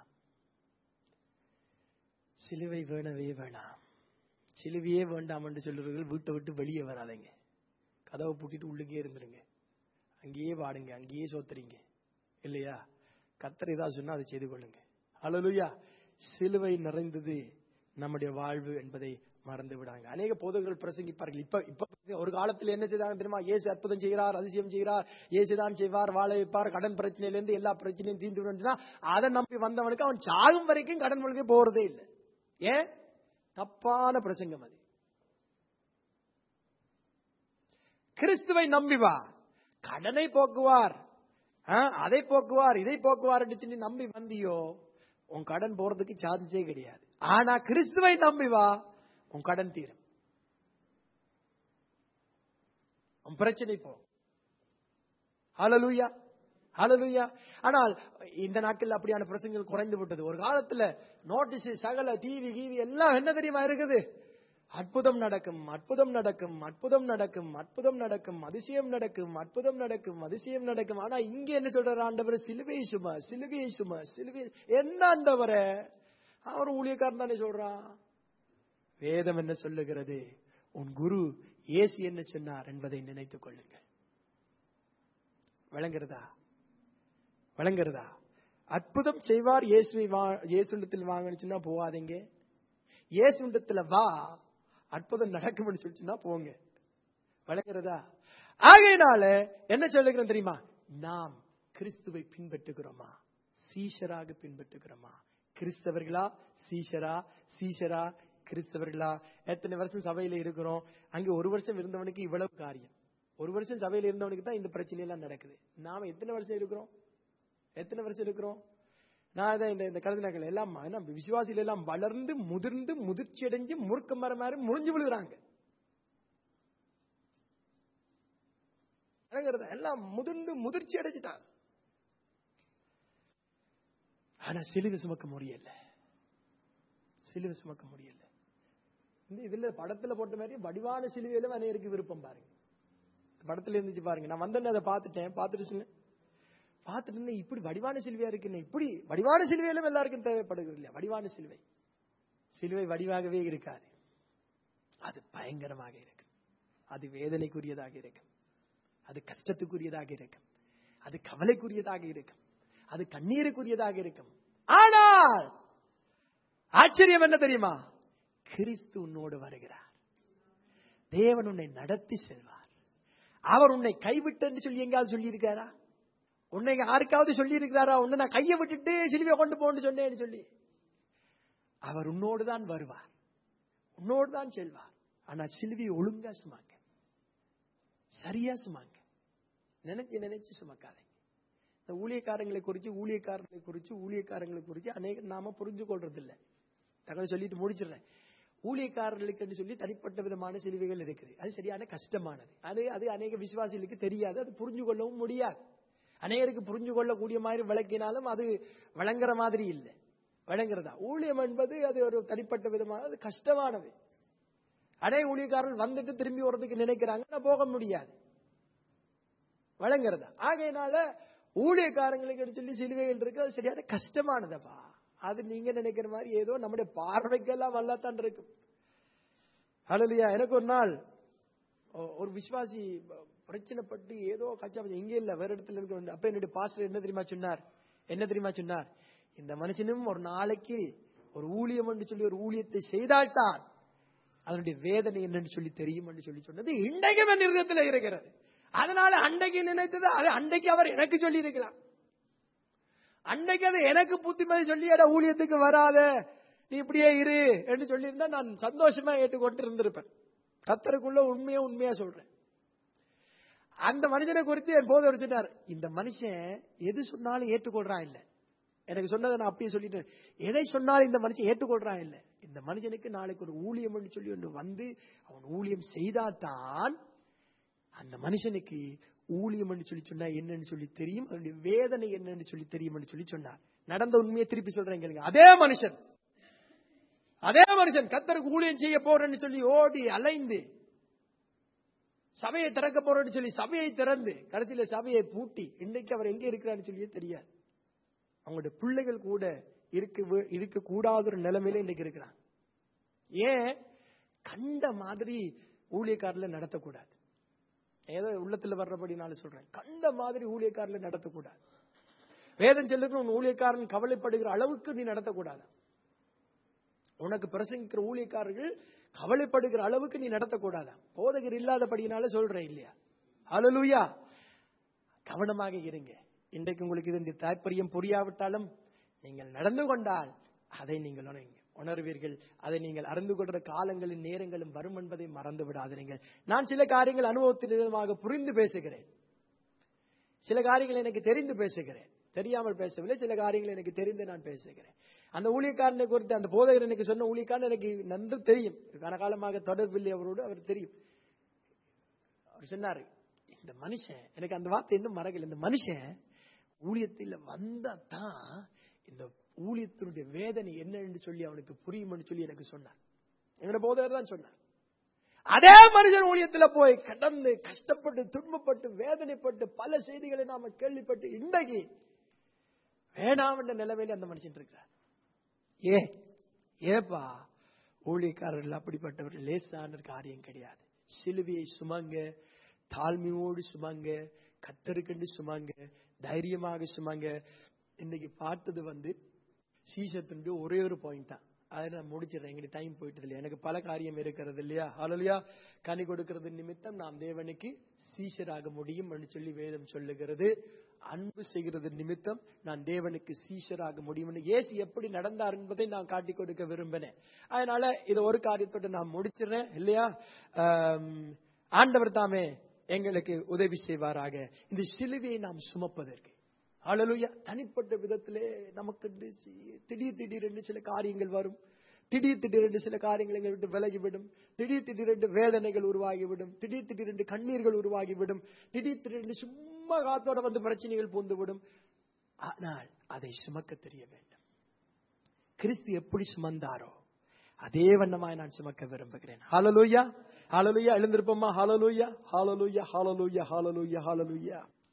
சிலுவை வேணவே வேணாம் சிலுவையே வேண்டாம் என்று சொல்லுறவர்கள் வீட்டை விட்டு வெளியே வராதீங்க கதவை பூட்டிட்டு உள்ளுக்கே இருந்துருங்க அங்கேயே வாடுங்க அங்கேயே சோத்துறீங்க இல்லையா கத்தர் ஏதாவது சொன்னா அதை செய்து கொள்ளுங்க அழலுயா சிலுவை நிறைந்தது நம்முடைய வாழ்வு என்பதை மறந்து விடாங்க அநேக போதகர்கள் பிரசங்கிப்பார்கள் இப்ப இப்ப ஒரு காலத்தில் என்ன செய்தாங்க தெரியுமா இயேசு அற்புதம் செய்கிறார் அதிசயம் செய்கிறார் இயேசுதான் செய்வார் வாழ வைப்பார் கடன் பிரச்சனையில இருந்து எல்லா பிரச்சனையும் தீர்ந்து விடுன்னா அதை நம்பி வந்தவனுக்கு அவன் சாகும் வரைக்கும் கடன் வழக்கு போறதே இல்லை ஏன் தப்பான பிரசங்கம் அது கிறிஸ்துவை நம்பி வா கடனை போக்குவார் ஆ, அதை போக்குவார் இதை போக்குவார் என்று சொல்லி நம்பி வந்தியோ உன் கடன் போறதுக்கு சான்ஸே கிடையாது ஆனா கிறிஸ்துவை நம்பி வா உன் கடன் தீரும் உன் பிரச்சனை போ ஹalleluya ஹalleluya ஆனால் இந்த நாட்கள் அப்படியான பிரசங்கங்கள் குறைந்து விட்டது ஒரு காலத்துல நோட்டீஸ் சகல டிவி கிவி எல்லாம் என்ன தெரியுமா இருக்குது அற்புதம் நடக்கும் அற்புதம் நடக்கும் அற்புதம் நடக்கும் அற்புதம் நடக்கும் அதிசயம் நடக்கும் அற்புதம் நடக்கும் அதிசயம் நடக்கும் ஆனா இங்க என்ன சொல்றாரு ஆண்டவர் சிலுவை சும சிலுவை சும சிலுவை என்ன ஆண்டவரே அவர் ஊழியக்காரன் தானே சொல்றான் வேதம் என்ன சொல்லுகிறது உன் குரு இயேசு என்ன சொன்னார் என்பதை நினைத்துக் கொள்ளுங்கள் விளங்குறதா விளங்குறதா அற்புதம் செய்வார் இயேசுவை வா இயேசுண்டத்தில் வாங்கன்னு சொன்னா போகாதீங்க இயேசுண்டத்துல வா அற்புதம் நடக்கும்னு சொல்லிச்சுன்னா போங்க விளங்குறதா ஆகையினால என்ன சொல்லுகிறோம் தெரியுமா நாம் கிறிஸ்துவை பின்பற்றுகிறோமா சீஷராக பின்பற்றுகிறோமா கிறிஸ்தவர்களா சீஷரா சீஷரா கிறிஸ்தவர்களா எத்தனை வருஷம் சபையில இருக்கிறோம் அங்க ஒரு வருஷம் இருந்தவனுக்கு இவ்வளவு காரியம் ஒரு வருஷம் சபையில இருந்தவனுக்கு தான் இந்த பிரச்சனை எல்லாம் நடக்குது நாம எத்தனை வருஷம் இருக்கிறோம் எத்தனை வருஷம் இருக்கிறோம் நான் இதை இந்த இந்த கருதினாக்கள் எல்லாம் என்ன, விசுவாசிகள் எல்லாம் வளர்ந்து முதிர்ந்து முதிர்ச்சி அடைஞ்சு முறுக்க மரம் மாதிரி முறிஞ்சு விழுகிறாங்க விளங்குறதா? எல்லாம் முதிர்ந்து முதிர்ச்சி அடைஞ்சிட்டாங்க ஆனா சிலுவை சுமக்க முடியல சிலுவை சுமக்க முடியல இந்த இதுல படத்துல போட்ட மாதிரி வடிவான சிலுவையிலும் அநேருக்கு விருப்பம் பாருங்க படத்துல இருந்துச்சு பாருங்க நான் வந்தேன்னு அதை பார்த்துட்டேன் பார்த்துட்டு சொன்னேன் பார்த்துட்டு இருந்தேன், இப்படி வடிவான சிலுவையா இருக்குன்னு இப்படி வடிவான சிலுவையிலும் எல்லாருக்கும் தேவைப்படுகிறது இல்லையா வடிவான சிலுவை சிலுவை வடிவாகவே இருக்காது அது பயங்கரமாக இருக்கும் அது வேதனைக்குரியதாக இருக்கும் அது கஷ்டத்துக்குரியதாக இருக்கும் அது கவலைக்குரியதாக இருக்கும் அது கண்ணீருக்குரியதாக இருக்கும் ஆனால் ஆச்சரியம் என்ன தெரியுமா கிறிஸ்து உன்னோடு வருகிறார் தேவன் உன்னை நடத்தி செல்வார் அவர் உன்னை கைவிட்டு என்று சொல்லி எங்காவது சொல்லி இருக்காரா உன்னை யாருக்காவது சொல்லி இருக்கிறாரா உன்னை நான் கையை விட்டுட்டு சிலுவையை கொண்டு போன்னு சொன்னேன்னு சொல்லி அவர் உன்னோடு தான் வருவார் உன்னோடு தான் செல்வார் ஆனா சிலுவையை ஒழுங்கா சுமாங்க சரியா சுமாங்க நினைச்சு நினைச்சு சுமக்காதீங்க இந்த ஊழியக்காரங்களை குறிச்சு ஊழியக்காரங்களை குறிச்சு ஊழியக்காரங்களை குறிச்சு அநேக நாம புரிஞ்சு கொள்றது இல்ல தகவல் சொல்லிட்டு முடிச்சிடுறேன் ஊழியக்காரர்களுக்கு சொல்லி தனிப்பட்ட விதமான சிலுவைகள் இருக்குது அது சரியான கஷ்டமானது அது அது அநேக விசுவாசிகளுக்கு தெரியாது அது புரிஞ்சு கொள்ளவும் முடியாது அநேகருக்கு புரிஞ்சு கொள்ளக்கூடிய மாதிரி விளக்கினாலும் அது வழங்குற மாதிரி இல்லை வழங்குறதா ஊழியம் என்பது அது ஒரு தனிப்பட்ட விதமான அது கஷ்டமானது அநேக ஊழியக்காரர்கள் வந்துட்டு திரும்பி வரதுக்கு நினைக்கிறாங்க ஆனா போக முடியாது வழங்குறதா ஆகையினால ஊழியக்காரங்களுக்கு சொல்லி சிலுவைகள் இருக்கு அது சரியான கஷ்டமானதப்பா அது நீங்க நினைக்கிற மாதிரி ஏதோ நம்முடைய பார்வைக்கெல்லாம் வல்லத்தான் இருக்கும் அழலியா எனக்கு ஒரு நாள் ஒ- ஒரு விசுவாசி ப- பிரச்சனைப்பட்டு ஏதோ கச்சா எங்க இல்ல வேற இடத்துல இருக்க அப்ப என்னுடைய பாஸ்டர் என்ன தெரியுமா சொன்னார் என்ன தெரியுமா சொன்னார் இந்த மனுஷனும் ஒரு நாளைக்கு ஒரு ஊழியம் என்று சொல்லி ஒரு ஊழியத்தை செய்தால்தான் அதனுடைய வேதனை என்னன்னு சொல்லி தெரியும் என்று சொல்லி சொன்னது இன்றைக்கும் என் இருதயத்தில் இருக்கிறது அதனால அன்றைக்கு நினைத்தது அது அன்றைக்கு அவர் எனக்கு சொல்லி இருக்கலாம் அன்னைக்கு அது எனக்கு புத்திமதி சொல்லி எட ஊழியத்துக்கு வராத நீ இப்படியே இரு என்று சொல்லியிருந்தா நான் சந்தோஷமா ஏற்றுக்கொண்டு இருந்திருப்பேன் கத்தருக்குள்ள உண்மையா உண்மையா சொல்றேன் அந்த மனுஷனை குறித்து என் போதவர் சொன்னார் இந்த மனுஷன் எது சொன்னாலும் ஏற்றுக்கொள்றான் இல்ல எனக்கு சொன்னதை நான் அப்பயே சொல்லிட்டேன் எதை சொன்னாலும் இந்த மனுஷன் ஏற்றுக்கொள்றான் இல்ல இந்த மனுஷனுக்கு நாளைக்கு ஒரு ஊழியம் சொல்லி ஒன்று வந்து அவன் ஊழியம் செய்தாதான் அந்த மனுஷனுக்கு ஊழியம் என்று சொல்லி சொன்னா என்னன்னு சொல்லி தெரியும் அதனுடைய வேதனை என்னன்னு சொல்லி தெரியும் சொல்லி சொன்னார் நடந்த உண்மையை திருப்பி சொல்றேன் கேளுங்க அதே மனுஷன் அதே மனுஷன் கத்தருக்கு ஊழியம் செய்ய போறேன்னு சொல்லி ஓடி அலைந்து சபையை திறக்க போறேன்னு சொல்லி சபையை திறந்து கடைசியில சபையை பூட்டி இன்னைக்கு அவர் எங்க இருக்கிறான்னு சொல்லியே தெரியாது அவங்களுடைய பிள்ளைகள் கூட இருக்க இருக்க கூடாத ஒரு நிலைமையில இன்னைக்கு இருக்கிறாங்க ஏன் கண்ட மாதிரி ஊழியக்காரில் நடத்தக்கூடாது ஏதோ உள்ளத்துல வர்றபடினால சொல்றேன் கண்ட மாதிரி ஊழியக்காரில் நடத்தக்கூடாது வேதம் சொல்லுக்கு உன் ஊழியக்காரன் கவலைப்படுகிற அளவுக்கு நீ நடத்தக்கூடாது உனக்கு பிரசங்கிக்கிற ஊழியக்காரர்கள் கவலைப்படுகிற அளவுக்கு நீ நடத்தக்கூடாதா போதகர் இல்லாதபடியினால சொல்றேன் இல்லையா ஹalleluya கவனமாக இருங்க இன்றைக்கு உங்களுக்கு இது இந்த தாற்பயம் புரியாவிட்டாலும் நீங்கள் நடந்து கொண்டால் அதை நீங்கள் உணருங்க உணர்வீர்கள் அதை நீங்கள் அறிந்து கொள்ற காலங்களின் நேரங்களும் வரும் என்பதை மறந்து விடாதீர்கள் நான் சில காரியங்கள் அனுபவத்தின் விதமாக புரிந்து பேசுகிறேன் சில காரியங்கள் எனக்கு தெரிந்து பேசுகிறேன் தெரியாமல் பேசவில்லை சில காரியங்கள் எனக்கு தெரிந்து நான் பேசுகிறேன் அந்த ஊழியக்காரனை குறித்து அந்த போதகர் எனக்கு சொன்ன ஊழியக்காரன் எனக்கு நன்று தெரியும் கனகாலமாக தொடர்பில்லை அவரோடு அவர் தெரியும் அவர் சொன்னாரு இந்த மனுஷன் எனக்கு அந்த வார்த்தை இன்னும் மறக்கல இந்த மனுஷன் ஊழியத்தில் வந்தா தான் இந்த ஊழியத்தினுடைய வேதனை என்னன்னு சொல்லி அவனுக்கு புரியும்னு சொல்லி எனக்கு சொன்னார் எங்க போதகர் தான் சொன்னார் அதே மனுஷன் ஊழியத்துல போய் கடந்து கஷ்டப்பட்டு துன்பப்பட்டு வேதனைப்பட்டு பல செய்திகளை நாம கேள்விப்பட்டு இன்றைக்கு வேணாம் என்ற நிலைமையில அந்த மனுஷன் இருக்கிறார் ஏ ஏப்பா ஊழியக்காரர்கள் அப்படிப்பட்டவர்கள் லேசான காரியம் கிடையாது சிலுவையை சுமங்க தாழ்மையோடு சுமங்க கத்தருக்கண்டு சுமங்க தைரியமாக சுமங்க இன்னைக்கு பார்த்தது வந்து சீசத்துண்டு ஒரே ஒரு பாயிண்ட் தான் அதை நான் முடிச்சிடறேன் எங்களுக்கு டைம் போயிட்டது இல்லையா எனக்கு பல காரியம் இருக்கிறது இல்லையா ஹalleluya கனி கொடுக்கிறது நிமித்தம் நாம் தேவனுக்கு சீஷராக முடியும் என்று சொல்லி வேதம் சொல்லுகிறது அன்பு செய்கிறது நிமித்தம் நான் தேவனுக்கு சீஷராக முடியும் இயேசு எப்படி நடந்தார் என்பதை நான் காட்டிக் கொடுக்க விரும்பினேன் அதனால இதை ஒரு காரியத்தோட நான் முடிச்சிடுறேன் இல்லையா ஆம், ஆண்டவர் தாமே எங்களுக்கு உதவி செய்வாராக இந்த சிலுவையை நாம் சுமப்பதற்கு ஹalleluya தனிப்பட்ட விதத்திலே நமக்கு திடீர் திடீரென்று சில காரியங்கள் வரும் திடீர் திடீரென்று சில காரியங்கள் எங்களை விட்டு விலகிவிடும் திடீர் திடீரென்று வேதனைகள் உருவாகிவிடும் திடீர் திடீரென்று கண்ணீர்கள் உருவாகிவிடும் திடீர் திடீரென்று சும்மா காத்தோட வந்து பிரச்சனைகள் பூந்துவிடும் ஆனால் அதை சுமக்க தெரிய வேண்டும் கிறிஸ்து எப்படி சுமந்தாரோ அதே வண்ணமாய் நான் சுமக்க விரும்புகிறேன் ஹalleluya ஹalleluya எழுந்திருப்போமா ஹalleluya ஹalleluya ஹalleluya ஹalleluya ஹalleluya